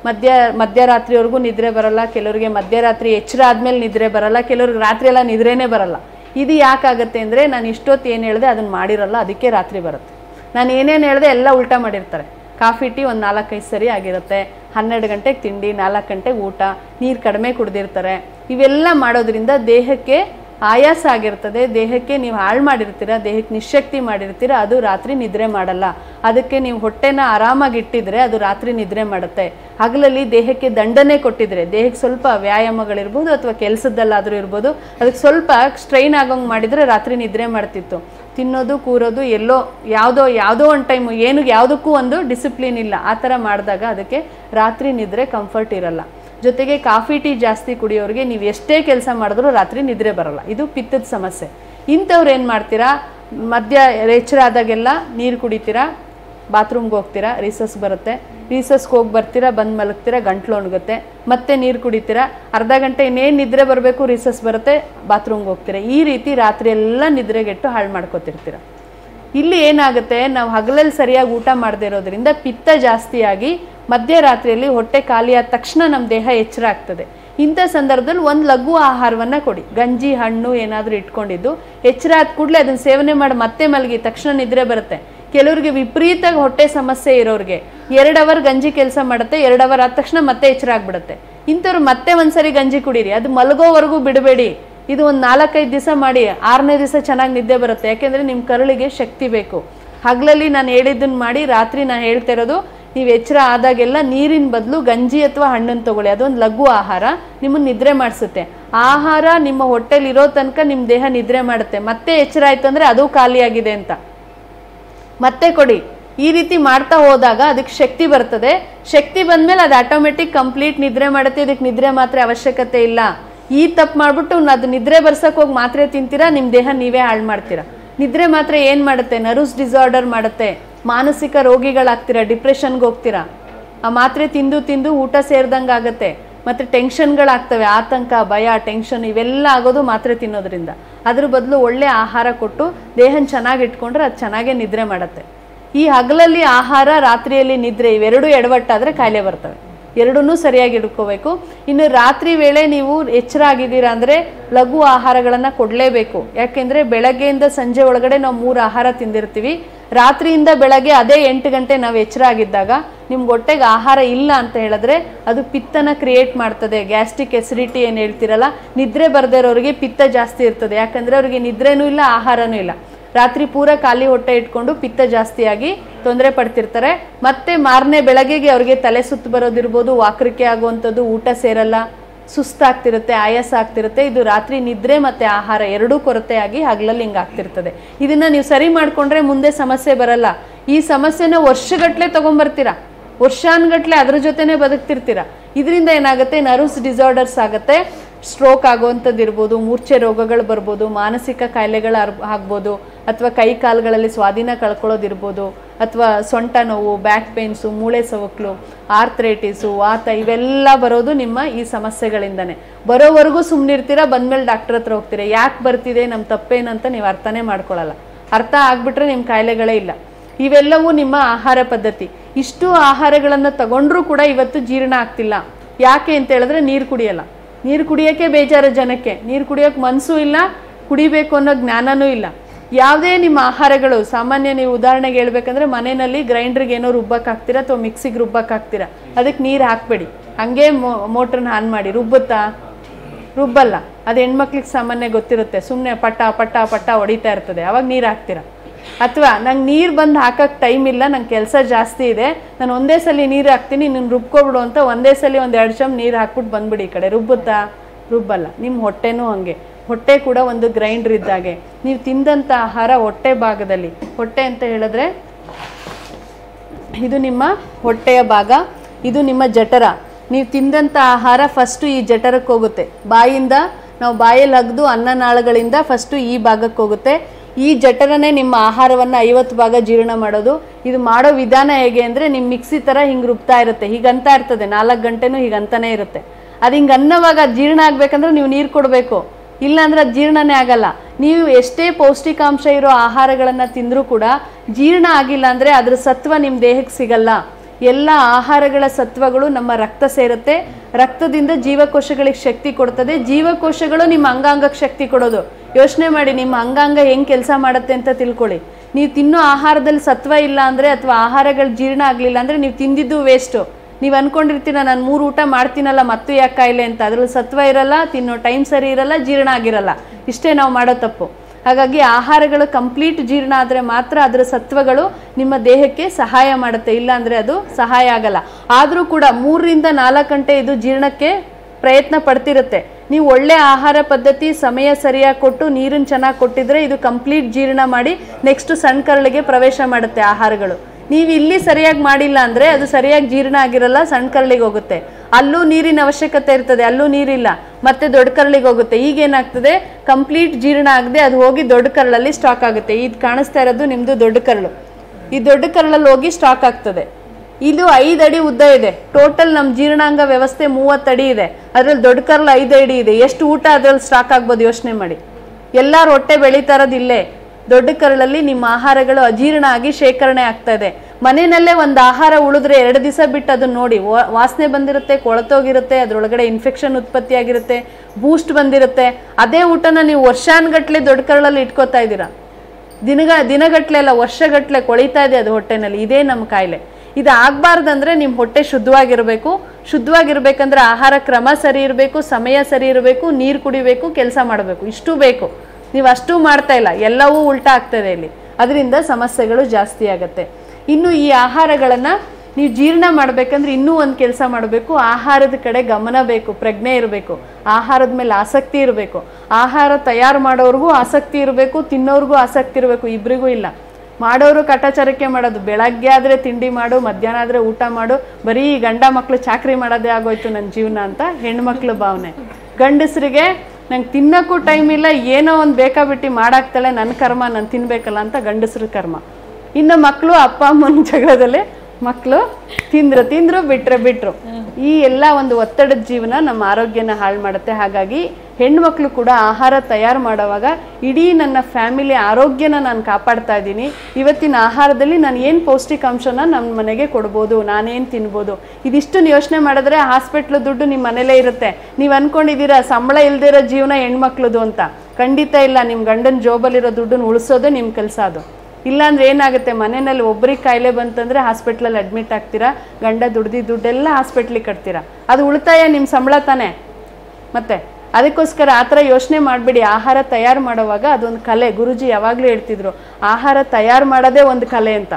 ಮಧ್ಯ ಮಧ್ಯರಾತ್ರಿವರೆಗೂ ನಿದ್ರೆ ಬರಲ್ಲ ಕೆಲವರಿಗೆ ಮಧ್ಯರಾತ್ರಿ ಎಚ್ಚರ ಆದ್ಮೇಲೆ ನಿದ್ರೆ ಬರಲ್ಲ ಕೆಲವ್ರಿಗೆ ರಾತ್ರಿ ಎಲ್ಲ ನಿದ್ರೇನೇ ಬರಲ್ಲ ಇದು ಯಾಕಾಗತ್ತೆ ಅಂದರೆ ನಾನು ಇಷ್ಟೊತ್ತು ಏನು ಹೇಳಿದೆ ಅದನ್ನು ಮಾಡಿರಲ್ಲ ಅದಕ್ಕೆ ರಾತ್ರಿ ಬರುತ್ತೆ ನಾನು ಏನೇನು ಹೇಳಿದೆ ಎಲ್ಲ ಉಲ್ಟಾ ಮಾಡಿರ್ತಾರೆ ಕಾಫಿ ಟೀ ಒಂದು ನಾಲ್ಕೈದು ಸರಿ ಆಗಿರುತ್ತೆ ಹನ್ನೆರಡು ಗಂಟೆಗೆ ತಿಂಡಿ ನಾಲ್ಕು ಗಂಟೆಗೆ ಊಟ ನೀರು ಕಡಿಮೆ ಕುಡ್ದಿರ್ತಾರೆ ಇವೆಲ್ಲ ಮಾಡೋದ್ರಿಂದ ದೇಹಕ್ಕೆ ಆಯಾಸ ಆಗಿರ್ತದೆ ದೇಹಕ್ಕೆ ನೀವು ಹಾಳು ಮಾಡಿರ್ತೀರ ದೇಹಕ್ಕೆ ನಿಶಕ್ತಿ ಮಾಡಿರ್ತೀರ ಅದು ರಾತ್ರಿ ನಿದ್ರೆ ಮಾಡಲ್ಲ ಅದಕ್ಕೆ ನೀವು ಹೊಟ್ಟೆನ ಆರಾಮಾಗಿ ಇಟ್ಟಿದ್ರೆ ಅದು ರಾತ್ರಿ ನಿದ್ರೆ ಮಾಡುತ್ತೆ ಹಗಲಲ್ಲಿ ದೇಹಕ್ಕೆ ದಂಡನೆ ಕೊಟ್ಟಿದ್ರೆ ದೇಹಕ್ಕೆ ಸ್ವಲ್ಪ ವ್ಯಾಯಾಮಗಳಿರ್ಬೋದು ಅಥವಾ ಕೆಲಸದಲ್ಲಾದರೂ ಇರ್ಬೋದು ಅದಕ್ಕೆ ಸ್ವಲ್ಪ ಸ್ಟ್ರೈನ್ ಆಗೋಂಗೆ ಮಾಡಿದರೆ ರಾತ್ರಿ ನಿದ್ರೆ ಮಾಡ್ತಿತ್ತು ತಿನ್ನೋದು ಕೂರೋದು ಎಲ್ಲೋ ಯಾವುದೋ ಯಾವುದೋ ಒಂದು ಟೈಮು ಏನು ಯಾವುದಕ್ಕೂ ಒಂದು ಡಿಸಿಪ್ಲಿನ್ ಇಲ್ಲ ಆ ಥರ ಮಾಡಿದಾಗ ಅದಕ್ಕೆ ರಾತ್ರಿ ನಿದ್ರೆ ಕಂಫರ್ಟ್ ಇರಲ್ಲ ಜೊತೆಗೆ ಕಾಫಿ ಟೀ ಜಾಸ್ತಿ ಕುಡಿಯೋರಿಗೆ ನೀವು ಎಷ್ಟೇ ಕೆಲಸ ಮಾಡಿದ್ರೂ ರಾತ್ರಿ ನಿದ್ರೆ ಬರಲ್ಲ ಇದು ಪಿತ್ತದ ಸಮಸ್ಯೆ ಇಂಥವ್ರು ಏನು ಮಾಡ್ತೀರಾ ಮಧ್ಯ ಎಚ್ಚರ ಆದಾಗೆಲ್ಲ ನೀರು ಕುಡಿತೀರಾ ಬಾತ್ರೂಮ್ಗೆ ಹೋಗ್ತೀರಾ ರೀಸಸ್ ಬರುತ್ತೆ ರೀಸಸ್ಗೆ ಹೋಗಿ ಬರ್ತೀರಾ ಬಂದು ಮಲಗ್ತೀರಾ ಗಂಟ್ಲು ಒಣಗುತ್ತೆ ಮತ್ತೆ ನೀರು ಕುಡಿತೀರಾ ಅರ್ಧ ಗಂಟೆ ಇನ್ನೇನು ನಿದ್ರೆ ಬರಬೇಕು ರೀಸಸ್ ಬರುತ್ತೆ ಬಾತ್ರೂಮ್ಗೆ ಹೋಗ್ತೀರಾ ಈ ರೀತಿ ರಾತ್ರಿ ಎಲ್ಲ ನಿದ್ರೆಗೆಟ್ಟು ಹಾಳು ಮಾಡ್ಕೋತಿರ್ತೀರ ಇಲ್ಲಿ ಏನಾಗುತ್ತೆ ನಾವು ಹಗಲಲ್ಲಿ ಸರಿಯಾಗಿ ಊಟ ಮಾಡದೇ ಇರೋದ್ರಿಂದ ಪಿತ್ತ ಜಾಸ್ತಿಯಾಗಿ ಮಧ್ಯರಾತ್ರಿಯಲ್ಲಿ ಹೊಟ್ಟೆ ಖಾಲಿಯಾದ ತಕ್ಷಣ ನಮ್ಮ ದೇಹ ಎಚ್ಚರ ಆಗ್ತದೆ ಇಂಥ ಸಂದರ್ಭದಲ್ಲಿ ಒಂದು ಲಘು ಆಹಾರವನ್ನು ಕೊಡಿ ಗಂಜಿ ಹಣ್ಣು ಏನಾದರೂ ಇಟ್ಕೊಂಡಿದ್ದು ಎಚ್ಚರ ಆದ ಕೂಡಲೇ ಅದನ್ನು ಸೇವನೆ ಮಾಡಿ ಮತ್ತೆ ಮಲಗಿ ತಕ್ಷಣ ನಿದ್ರೆ ಬರುತ್ತೆ ಕೆಲವರಿಗೆ ವಿಪರೀತ ಹೊಟ್ಟೆ ಸಮಸ್ಯೆ ಇರೋರಿಗೆ ಎರಡು ಅವರ್ ಗಂಜಿ ಕೆಲಸ ಮಾಡುತ್ತೆ ಎರಡು ಅವರ್ ಆದ ತಕ್ಷಣ ಮತ್ತೆ ಎಚ್ಚರ ಆಗ್ಬಿಡುತ್ತೆ ಇಂಥವ್ರು ಮತ್ತೆ ಒಂದ್ಸರಿ ಗಂಜಿ ಕುಡೀರಿ ಅದು ಮಲಗೋವರೆಗೂ ಬಿಡಬೇಡಿ ಇದು ಒಂದು ನಾಲ್ಕೈದು ದಿವಸ ಮಾಡಿ ಆರನೇ ದಿವಸ ಚೆನ್ನಾಗಿ ನಿದ್ದೆ ಬರುತ್ತೆ ಯಾಕೆಂದರೆ ನಿಮ್ಮ ಕರುಳಿಗೆ ಶಕ್ತಿ ಬೇಕು ಹಗಲಲ್ಲಿ ನಾನು ಹೇಳಿದ್ದನ್ನು ಮಾಡಿ ರಾತ್ರಿ ನಾನು ಹೇಳ್ತಾ ಇರೋದು ನೀವು ಎಚ್ಚರ ಆದಾಗೆಲ್ಲ ನೀರಿನ ಬದಲು ಗಂಜಿ ಅಥವಾ ಹಣ್ಣನ್ನು ತಗೊಳ್ಳಿ ಅದೊಂದು ಲಘು ಆಹಾರ ನಿಮ್ಮನ್ನು ನಿದ್ರೆ ಮಾಡಿಸುತ್ತೆ ಆಹಾರ ನಿಮ್ಮ ಹೊಟ್ಟೆಲಿ ಇರೋ ತನಕ ನಿಮ್ಮ ದೇಹ ನಿದ್ರೆ ಮಾಡುತ್ತೆ ಮತ್ತೆ ಎಚ್ಚರ ಆಯ್ತು ಅಂದರೆ ಅದು ಖಾಲಿಯಾಗಿದೆ ಅಂತ ಮತ್ತೆ ಕೊಡಿ ಈ ರೀತಿ ಮಾಡ್ತಾ ಹೋದಾಗ ಅದಕ್ಕೆ ಶಕ್ತಿ ಬರ್ತದೆ ಶಕ್ತಿ ಬಂದ್ಮೇಲೆ ಅದು ಆಟೋಮೆಟಿಕ್ ಕಂಪ್ಲೀಟ್ ನಿದ್ರೆ ಮಾಡುತ್ತೆ ಇದಕ್ಕೆ ನಿದ್ರೆ ಮಾತ್ರೆ ಅವಶ್ಯಕತೆ ಇಲ್ಲ ಈ ತಪ್ಪು ಮಾಡ್ಬಿಟ್ಟು ಅದು ನಿದ್ರೆ ಬರ್ಸಕ್ಕೆ ಹೋಗಿ ಮಾತ್ರೆ ತಿಂತೀರಾ ನಿಮ್ಮ ದೇಹ ನೀವೇ ಹಾಳು ಮಾಡ್ತೀರಾ ನಿದ್ರೆ ಮಾತ್ರೆ ಏನು ಮಾಡುತ್ತೆ ನರ್ವ್ಸ್ ಡಿಸಾರ್ಡರ್ ಮಾಡುತ್ತೆ ಮಾನಸಿಕ ರೋಗಿಗಳಾಗ್ತೀರಾ ಡಿಪ್ರೆಷನ್ಗೆ ಹೋಗ್ತೀರಾ ಆ ಮಾತ್ರೆ ತಿಂದು ತಿಂದು ಊಟ ಸೇರ್ದಂಗೆ ಆಗುತ್ತೆ ಮತ್ತು ಟೆನ್ಷನ್ಗಳಾಗ್ತವೆ ಆತಂಕ ಭಯ ಟೆನ್ಷನ್ ಇವೆಲ್ಲ ಆಗೋದು ಮಾತ್ರೆ ತಿನ್ನೋದ್ರಿಂದ ಅದ್ರ ಬದಲು ಒಳ್ಳೆ ಆಹಾರ ಕೊಟ್ಟು ದೇಹನ ಚೆನ್ನಾಗಿ ಇಟ್ಕೊಂಡ್ರೆ ಅದು ಚೆನ್ನಾಗೇ ನಿದ್ರೆ ಮಾಡುತ್ತೆ ಈ ಹಗಲಲ್ಲಿ ಆಹಾರ ರಾತ್ರಿಯಲ್ಲಿ ನಿದ್ರೆ ಇವೆರಡೂ ಎಡವಟ್ಟಾದರೆ ಕಾಯಿಲೆ ಬರ್ತವೆ ಎರಡನ್ನೂ ಸರಿಯಾಗಿ ಇಟ್ಕೋಬೇಕು ಇನ್ನು ರಾತ್ರಿ ವೇಳೆ ನೀವು ಎಚ್ಚರ ಆಗಿದ್ದೀರಾ ಅಂದರೆ ಲಘು ಆಹಾರಗಳನ್ನು ಕೊಡಲೇಬೇಕು ಯಾಕೆಂದರೆ ಬೆಳಗ್ಗೆಯಿಂದ ಸಂಜೆ ಒಳಗಡೆ ನಾವು ಮೂರು ಆಹಾರ ತಿಂದಿರ್ತೀವಿ ರಾತ್ರಿಯಿಂದ ಬೆಳಗ್ಗೆ ಅದೇ ಎಂಟು ಗಂಟೆ ನಾವು ಎಚ್ಚರ ಆಗಿದ್ದಾಗ ನಿಮ್ಗೆ ಹೊಟ್ಟೆಗೆ ಆಹಾರ ಇಲ್ಲ ಅಂತ ಹೇಳಿದ್ರೆ ಅದು ಪಿತ್ತನ ಕ್ರಿಯೇಟ್ ಮಾಡ್ತದೆ ಗ್ಯಾಸ್ಟ್ರಿಕ್ ಎಸಿಡಿಟಿ ಏನು ಹೇಳ್ತಿರಲ್ಲ ನಿದ್ರೆ ಬರ್ದೇ ಇರೋರಿಗೆ ಪಿತ್ತ ಜಾಸ್ತಿ ಇರ್ತದೆ ಯಾಕಂದರೆ ಅವ್ರಿಗೆ ನಿದ್ರೆನೂ ಇಲ್ಲ ಆಹಾರನೂ ಇಲ್ಲ ರಾತ್ರಿ ಪೂರ ಖಾಲಿ ಹೊಟ್ಟೆ ಇಟ್ಕೊಂಡು ಪಿತ್ತ ಜಾಸ್ತಿಯಾಗಿ ತೊಂದರೆ ಪಡ್ತಿರ್ತಾರೆ ಮತ್ತೆ ಮಾರನೇ ಬೆಳಗ್ಗೆಗೆ ಅವ್ರಿಗೆ ತಲೆ ಸುತ್ತು ಬರೋದಿರ್ಬೋದು ವಾಕರಿಕೆ ಆಗುವಂಥದ್ದು ಊಟ ಸೇರಲ್ಲ ಸುಸ್ತಾಗ್ತಿರುತ್ತೆ ಆಯಾಸ ಆಗ್ತಿರುತ್ತೆ ಇದು ರಾತ್ರಿ ನಿದ್ರೆ ಮತ್ತು ಆಹಾರ ಎರಡೂ ಕೊರತೆಯಾಗಿ ಹಗಲಲ್ಲಿ ಹಿಂಗೆ ಆಗ್ತಿರ್ತದೆ ಇದನ್ನು ನೀವು ಸರಿ ಮಾಡಿಕೊಂಡ್ರೆ ಮುಂದೆ ಸಮಸ್ಯೆ ಬರಲ್ಲ ಈ ಸಮಸ್ಯೆನ ವರ್ಷಗಟ್ಟಲೆ ತೊಗೊಂಬರ್ತೀರಾ ವರ್ಷಾನ್ಗಟ್ಲೆ ಅದ್ರ ಜೊತೆನೆ ಬದುಕ್ತಿರ್ತೀರ ಇದರಿಂದ ಏನಾಗುತ್ತೆ ನರ್ವ್ಸ್ ಡಿಸಾರ್ಡರ್ಸ್ ಆಗುತ್ತೆ ಸ್ಟ್ರೋಕ್ ಆಗುವಂಥದ್ದು ಇರ್ಬೋದು ಮೂರ್ಛೆ ರೋಗಗಳು ಬರ್ಬೋದು ಮಾನಸಿಕ ಕಾಯಿಲೆಗಳು ಆಗ್ಬೋದು ಅಥವಾ ಕೈ ಕಾಲುಗಳಲ್ಲಿ ಸ್ವಾಧೀನ ಕಳ್ಕೊಳ್ಳೋದಿರ್ಬೋದು ಅಥವಾ ಸೊಂಟ ನೋವು ಬ್ಯಾಕ್ ಪೇನ್ಸು ಮೂಳೆ ಸವಕ್ಲು ಆರ್ಥ್ರೈಟಿಸು ವಾತ ಇವೆಲ್ಲ ಬರೋದು ನಿಮ್ಮ ಈ ಸಮಸ್ಯೆಗಳಿಂದನೇ ಬರೋವರೆಗೂ ಸುಮ್ಮನಿರ್ತೀರ ಬಂದ್ಮೇಲೆ ಡಾಕ್ಟರ್ ಹತ್ರ ಹೋಗ್ತೀರಾ ಯಾಕೆ ಬರ್ತಿದೆ ನಮ್ಮ ತಪ್ಪೇನಂತ ನೀವು ಅರ್ಥನೇ ಮಾಡ್ಕೊಳ್ಳಲ್ಲ ಅರ್ಥ ಆಗ್ಬಿಟ್ರೆ ನಿಮ್ಮ ಕಾಯಿಲೆಗಳೇ ಇಲ್ಲ ಇವೆಲ್ಲವೂ ನಿಮ್ಮ ಆಹಾರ ಪದ್ಧತಿ ಇಷ್ಟು ಆಹಾರಗಳನ್ನು ತಗೊಂಡ್ರೂ ಕೂಡ ಇವತ್ತು ಜೀರ್ಣ ಆಗ್ತಿಲ್ಲ ಯಾಕೆ ಅಂತ ಹೇಳಿದ್ರೆ ನೀರು ಕುಡಿಯಲ್ಲ ನೀರು ಕುಡಿಯೋಕ್ಕೆ ಬೇಜಾರು ಜನಕ್ಕೆ ನೀರು ಕುಡಿಯೋಕೆ ಮನಸ್ಸು ಇಲ್ಲ ಕುಡಿಬೇಕು ಅನ್ನೋ ಜ್ಞಾನನೂ ಇಲ್ಲ ಯಾವುದೇ ನಿಮ್ಮ ಆಹಾರಗಳು ಸಾಮಾನ್ಯ ನೀವು ಉದಾಹರಣೆಗೆ ಹೇಳ್ಬೇಕಂದ್ರೆ ಮನೆಯಲ್ಲಿ ಗ್ರೈಂಡ್ರಿಗೆ ಏನೋ ರುಬ್ಬಕ್ಕೆ ಹಾಕ್ತೀರಾ ಅಥವಾ ಮಿಕ್ಸಿಗೆ ರುಬ್ಬಕ್ಕೆ ಹಾಕ್ತೀರಾ ಅದಕ್ಕೆ ನೀರು ಹಾಕಬೇಡಿ ಹಂಗೆ ಮೋಟ್ರನ್ನ ಆನ್ ಮಾಡಿ ರುಬ್ಬುತ್ತಾ ರುಬ್ಬಲ್ಲ ಅದು ಹೆಣ್ಮಕ್ಳಿಗೆ ಸಾಮಾನ್ಯ ಗೊತ್ತಿರುತ್ತೆ ಸುಮ್ಮನೆ ಪಟ ಪಟ ಪಟ ಹೊಡಿತಾ ಇರ್ತದೆ ಅವಾಗ ನೀರು ಹಾಕ್ತೀರಾ ಅಥವಾ ನಂಗೆ ನೀರು ಬಂದು ಹಾಕಕ್ಕೆ ಟೈಮ್ ಇಲ್ಲ ನಂಗೆ ಕೆಲಸ ಜಾಸ್ತಿ ಇದೆ ನಾನು ಒಂದೇ ಸಲ ನೀರು ಹಾಕ್ತೀನಿ ನೀನು ರುಬ್ಕೊಬಿಡು ಅಂತ ಒಂದೇ ಸಲ ಒಂದು ಎರಡು ಚಮ್ ನೀರು ಹಾಕ್ಬಿಟ್ಟು ಬಂದ್ಬಿಡಿ ಈ ಕಡೆ ರುಬ್ಬುತ್ತಾ ರುಬ್ಬಲ್ಲ ನಿಮ್ಮ ಹೊಟ್ಟೆನೂ ಹಂಗೆ ಹೊಟ್ಟೆ ಕೂಡ ಒಂದು ಗ್ರೈಂಡ್ರ್ ಇದ್ದಾಗೆ ನೀವು ತಿಂದಂಥ ಆಹಾರ ಹೊಟ್ಟೆ ಭಾಗದಲ್ಲಿ ಹೊಟ್ಟೆ ಅಂತ ಹೇಳಿದ್ರೆ ಇದು ನಿಮ್ಮ ಹೊಟ್ಟೆಯ ಭಾಗ ಇದು ನಿಮ್ಮ ಜಠರ ನೀವು ತಿಂದಂಥ ಆಹಾರ ಫಸ್ಟು ಈ ಜಠರಕ್ಕೆ ಹೋಗುತ್ತೆ ಬಾಯಿಂದ ನಾವು ಬಾಯಲ್ಲಿ ಹಗ್ದು ಅನ್ನನಾಳಗಳಿಂದ ಫಸ್ಟು ಈ ಭಾಗಕ್ಕೆ ಹೋಗುತ್ತೆ ಈ ಜಠರನೇ ನಿಮ್ಮ ಆಹಾರವನ್ನು ಐವತ್ತು ಭಾಗ ಜೀರ್ಣ ಮಾಡೋದು ಇದು ಮಾಡೋ ವಿಧಾನ ಹೇಗೆ ಅಂದರೆ ನಿಮ್ಮ ಮಿಕ್ಸಿ ಥರ ಹಿಂಗೆ ರುಬ್ತಾ ಇರುತ್ತೆ ಹೀಗಂತ ಇರ್ತದೆ ನಾಲ್ಕು ಗಂಟೆನೂ ಹೀಗಂತಾನೆ ಇರುತ್ತೆ ಅದು ಹಿಂಗೆ ಅನ್ನವಾಗ ಅದು ಜೀರ್ಣ ಆಗಬೇಕಂದ್ರೆ ನೀವು ನೀರು ಕೊಡಬೇಕು ಇಲ್ಲಾಂದ್ರೆ ಅದು ಜೀರ್ಣನೇ ಆಗಲ್ಲ ನೀವು ಎಷ್ಟೇ ಪೌಷ್ಟಿಕಾಂಶ ಇರೋ ಆಹಾರಗಳನ್ನು ತಿಂದರೂ ಕೂಡ ಜೀರ್ಣ ಆಗಿಲ್ಲ ಅಂದರೆ ಅದ್ರ ಸತ್ವ ನಿಮ್ಮ ದೇಹಕ್ಕೆ ಸಿಗಲ್ಲ ಎಲ್ಲ ಆಹಾರಗಳ ಸತ್ವಗಳು ನಮ್ಮ ರಕ್ತ ಸೇರುತ್ತೆ ರಕ್ತದಿಂದ ಜೀವಕೋಶಗಳಿಗೆ ಶಕ್ತಿ ಕೊಡ್ತದೆ ಜೀವಕೋಶಗಳು ನಿಮ್ಮ ಅಂಗಾಂಗಕ್ಕೆ ಶಕ್ತಿ ಕೊಡೋದು ಯೋಚನೆ ಮಾಡಿ ನಿಮ್ಮ ಅಂಗಾಂಗ ಹೆಂಗ್ ಕೆಲಸ ಮಾಡುತ್ತೆ ಅಂತ ತಿಳ್ಕೊಳ್ಳಿ ನೀವು ತಿನ್ನೋ ಆಹಾರದಲ್ಲಿ ಸತ್ವ ಇಲ್ಲ ಅಂದ್ರೆ ಅಥವಾ ಆಹಾರಗಳು ಜೀರ್ಣ ಆಗಲಿಲ್ಲ ಅಂದ್ರೆ ನೀವು ತಿಂದಿದ್ದು ವೇಸ್ಟು ನೀವು ಅನ್ಕೊಂಡಿರ್ತೀರ ನಾನು ಮೂರು ಊಟ ಮಾಡ್ತೀನಲ್ಲ ಮತ್ತು ಯಾಕೆ ಕಾಯಿಲೆ ಅಂತ ಅದ್ರಲ್ಲಿ ಸತ್ವ ಇರಲ್ಲ ತಿನ್ನೋ ಟೈಮ್ ಸರಿ ಇರಲ್ಲ ಜೀರ್ಣ ಆಗಿರಲ್ಲ ಇಷ್ಟೇ ನಾವು ಮಾಡೋ ತಪ್ಪು ಹಾಗಾಗಿ ಆಹಾರಗಳು ಕಂಪ್ಲೀಟ್ ಜೀರ್ಣ ಆದರೆ ಮಾತ್ರ ಅದರ ಸತ್ವಗಳು ನಿಮ್ಮ ದೇಹಕ್ಕೆ ಸಹಾಯ ಮಾಡುತ್ತೆ ಇಲ್ಲ ಅಂದರೆ ಅದು ಸಹಾಯ ಆಗಲ್ಲ ಆದರೂ ಕೂಡ ಮೂರರಿಂದ ನಾಲ್ಕು ಗಂಟೆ ಇದು ಜೀರ್ಣಕ್ಕೆ ಪ್ರಯತ್ನ ಪಡ್ತಿರುತ್ತೆ ನೀವು ಒಳ್ಳೆ ಆಹಾರ ಪದ್ಧತಿ ಸಮಯ ಸರಿಯಾಗಿ ಕೊಟ್ಟು ನೀರನ್ನು ಚೆನ್ನಾಗಿ ಕೊಟ್ಟಿದ್ರೆ ಇದು ಕಂಪ್ಲೀಟ್ ಜೀರ್ಣ ಮಾಡಿ ನೆಕ್ಸ್ಟ್ ಸಣ್ಣ ಕರಳಿಗೆ ಪ್ರವೇಶ ಮಾಡುತ್ತೆ ಆಹಾರಗಳು ನೀವು ಇಲ್ಲಿ ಸರಿಯಾಗಿ ಮಾಡಿಲ್ಲ ಅಂದರೆ ಅದು ಸರಿಯಾಗಿ ಜೀರ್ಣ ಆಗಿರಲ್ಲ ಸಣ್ಣ ಕರಳಿಗೆ ಹೋಗುತ್ತೆ ಅಲ್ಲೂ ನೀರಿನ ಅವಶ್ಯಕತೆ ಇರ್ತದೆ ಅಲ್ಲೂ ನೀರಿಲ್ಲ ಮತ್ತೆ ದೊಡ್ಡ ಕರಳಿಗೆ ಹೋಗುತ್ತೆ ಈಗ ಏನಾಗ್ತದೆ ಕಂಪ್ಲೀಟ್ ಜೀರ್ಣ ಆಗದೆ ಅದು ಹೋಗಿ ದೊಡ್ಡ ಕರಳಲ್ಲಿ ಸ್ಟಾಕ್ ಆಗುತ್ತೆ ಇದು ಕಾಣಿಸ್ತಾ ಇರೋದು ನಿಮ್ಮದು ದೊಡ್ಡ ಕರಳು ಈ ದೊಡ್ಡ ಕರಳಲ್ಲಿ ಹೋಗಿ ಸ್ಟಾಕ್ ಆಗ್ತದೆ ಇದು ಐದು ಅಡಿ ಉದ್ದ ಇದೆ ಟೋಟಲ್ ನಮ್ಮ ಜೀರ್ಣಾಂಗ ವ್ಯವಸ್ಥೆ ಮೂವತ್ತು ಅಡಿ ಇದೆ ಅದ್ರಲ್ಲಿ ದೊಡ್ಡ ಕರಳು ಐದು ಅಡಿ ಇದೆ ಎಷ್ಟು ಊಟ ಅದ್ರಲ್ಲಿ ಸ್ಟಾಕ್ ಆಗ್ಬೋದು ಯೋಚನೆ ಮಾಡಿ ಎಲ್ಲಾರು ಹೊಟ್ಟೆ ಬೆಳೀತಾ ಇರೋದು ಇಲ್ಲೇ ದೊಡ್ಡ ಕರಳಲ್ಲಿ ನಿಮ್ಮ ಆಹಾರಗಳು ಅಜೀರ್ಣ ಆಗಿ ಶೇಖರಣೆ ಆಗ್ತಾ ಇದೆ ಮನೆಯಲ್ಲೇ ಒಂದು ಆಹಾರ ಉಳಿದ್ರೆ ಎರಡು ದಿವಸ ಬಿಟ್ಟು ಅದನ್ನ ನೋಡಿ ವಾ- ವಾಸನೆ ಬಂದಿರುತ್ತೆ ಕೊಳತೋಗಿರುತ್ತೆ ಅದ್ರೊಳಗಡೆ ಇನ್ಫೆಕ್ಷನ್ ಉತ್ಪತ್ತಿ ಆಗಿರುತ್ತೆ ಬೂಸ್ಟ್ ಬಂದಿರುತ್ತೆ ಅದೇ ಊಟನ ನೀವು ವರ್ಷಾನ್ಗಟ್ಲೆ ದೊಡ್ಡ ಕರಳಲ್ಲಿ ಇಟ್ಕೋತಾ ಇದ್ದೀರಾ ದಿನಗ ದಿನಗಟ್ಲೆ ಅಲ್ಲ ವರ್ಷಗಟ್ಲೆ ಕೊಳಿತಾ ಇದೆ ಅದು ಹೊಟ್ಟೆನಲ್ಲಿ ಇದೇ ನಮ್ಮ ಕಾಯಿಲೆ ಇದು ಆಗ್ಬಾರ್ದಂದ್ರೆ ನಿಮ್ಮ ಹೊಟ್ಟೆ ಶುದ್ಧವಾಗಿರಬೇಕು ಶುದ್ಧವಾಗಿರ್ಬೇಕಂದ್ರೆ ಆಹಾರ ಕ್ರಮ ಸರಿ ಇರಬೇಕು ಸಮಯ ಸರಿ ಇರಬೇಕು ನೀರು ಕುಡಿಬೇಕು ಕೆಲಸ ಮಾಡಬೇಕು ಇಷ್ಟು ಬೇಕು ನೀವು ಅಷ್ಟು ಮಾಡ್ತಾ ಇಲ್ಲ ಎಲ್ಲವೂ ಉಲ್ಟಾ ಆಗ್ತದೆ ಇಲ್ಲಿ ಅದರಿಂದ ಸಮಸ್ಯೆಗಳು ಜಾಸ್ತಿ ಆಗತ್ತೆ ಇನ್ನು ಈ ಆಹಾರಗಳನ್ನು ನೀವು ಜೀರ್ಣ ಮಾಡ್ಬೇಕಂದ್ರೆ ಇನ್ನೂ ಒಂದು ಕೆಲಸ ಮಾಡಬೇಕು ಆಹಾರದ ಕಡೆ ಗಮನ ಬೇಕು ಪ್ರಜ್ಞೆ ಇರಬೇಕು ಆಹಾರದ ಮೇಲೆ ಆಸಕ್ತಿ ಇರಬೇಕು ಆಹಾರ ತಯಾರು ಮಾಡೋರ್ಗೂ ಆಸಕ್ತಿ ಇರಬೇಕು ತಿನ್ನೋರ್ಗೂ ಆಸಕ್ತಿ ಇರಬೇಕು ಇಬ್ರಿಗೂ ಇಲ್ಲ ಮಾಡೋರು ಕಟಾಚಾರಕ್ಕೆ ಮಾಡೋದು ಬೆಳಗ್ಗೆ ಆದರೆ ತಿಂಡಿ ಮಾಡು ಮಧ್ಯಾಹ್ನ ಆದರೆ ಊಟ ಮಾಡು ಬರೀ ಗಂಡ ಮಕ್ಕಳು ಚಾಕ್ರಿ ಮಾಡೋದೇ ಆಗೋಯ್ತು ನನ್ನ ಜೀವನ ಅಂತ ಹೆಣ್ಮಕ್ಳು ಭಾವನೆ ಗಂಡಸರಿಗೆ ನಂಗೆ ತಿನ್ನೋಕ್ಕೂ ಟೈಮ್ ಇಲ್ಲ ಏನೋ ಒಂದು ಬೇಕಾಬಿಟ್ಟು ಮಾಡಾಕ್ತಾಳೆ ನನ್ನ ಕರ್ಮ ನಾನು ತಿನ್ಬೇಕಲ್ಲ ಅಂತ ಗಂಡಸ್ರ ಕರ್ಮ ಇನ್ನು ಮಕ್ಕಳು ಅಪ್ಪ ಅಮ್ಮನ ಜಗಳದಲ್ಲೇ ಮಕ್ಕಳು ತಿಂದ್ರು ತಿಂದ್ರು ಬಿಟ್ರೆ ಬಿಟ್ರು ಈ ಎಲ್ಲ ಒಂದು ಒತ್ತಡದ ಜೀವನ ನಮ್ಮ ಆರೋಗ್ಯನ ಹಾಳು ಮಾಡುತ್ತೆ ಹಾಗಾಗಿ ಹೆಣ್ಮಕ್ಳು ಕೂಡ ಆಹಾರ ತಯಾರು ಮಾಡುವಾಗ ಇಡೀ ನನ್ನ ಫ್ಯಾಮಿಲಿ ಆರೋಗ್ಯನ ನಾನು ಕಾಪಾಡ್ತಾ ಇದ್ದೀನಿ ಇವತ್ತಿನ ಆಹಾರದಲ್ಲಿ ನಾನು ಏನು ಪೌಷ್ಟಿಕಾಂಶನ ನಮ್ಮ ಮನೆಗೆ ಕೊಡ್ಬೋದು ನಾನೇನು ತಿನ್ಬೋದು ಇದಿಷ್ಟು ಯೋಚನೆ ಮಾಡಿದ್ರೆ ಹಾಸ್ಪಿಟ್ಲ್ ದುಡ್ಡು ನಿಮ್ಮ ಮನೇಲೇ ಇರುತ್ತೆ ನೀವು ಅನ್ಕೊಂಡಿದ್ದೀರಾ ಸಂಬಳ ಇಲ್ದೇ ಇರೋ ಜೀವನ ಹೆಣ್ಮಕ್ಳದು ಅಂತ ಖಂಡಿತ ಇಲ್ಲ ನಿಮ್ಮ ಗಂಡನ ಜೋಬಲ್ಲಿರೋ ದುಡ್ಡನ್ನ ಉಳಿಸೋದೇ ನಿಮ್ಮ ಕೆಲಸ ಅದು ಇಲ್ಲಾಂದ್ರೆ ಏನಾಗುತ್ತೆ ಮನೆಯಲ್ಲಿ ಒಬ್ರಿಗೆ ಕಾಯಿಲೆ ಬಂತಂದ್ರೆ ಹಾಸ್ಪಿಟ್ಲಲ್ಲಿ ಅಡ್ಮಿಟ್ ಆಗ್ತೀರಾ ಗಂಡ ದುಡ್ದಿ ದುಡ್ಡೆಲ್ಲ ಹಾಸ್ಪಿಟ್ಲಿಗೆ ಕಟ್ತೀರಾ ಅದು ಉಳಿತಾಯ ನಿಮ್ಮ ಸಂಬಳ ತಾನೇ ಮತ್ತೆ ಅದಕ್ಕೋಸ್ಕರ ಆ ಥರ ಯೋಚನೆ ಮಾಡಬೇಡಿ ಆಹಾರ ತಯಾರು ಮಾಡುವಾಗ ಅದೊಂದು ಕಲೆ ಗುರುಜಿ ಯಾವಾಗಲೂ ಹೇಳ್ತಿದ್ರು ಆಹಾರ ತಯಾರು ಮಾಡೋದೇ ಒಂದು ಕಲೆ ಅಂತ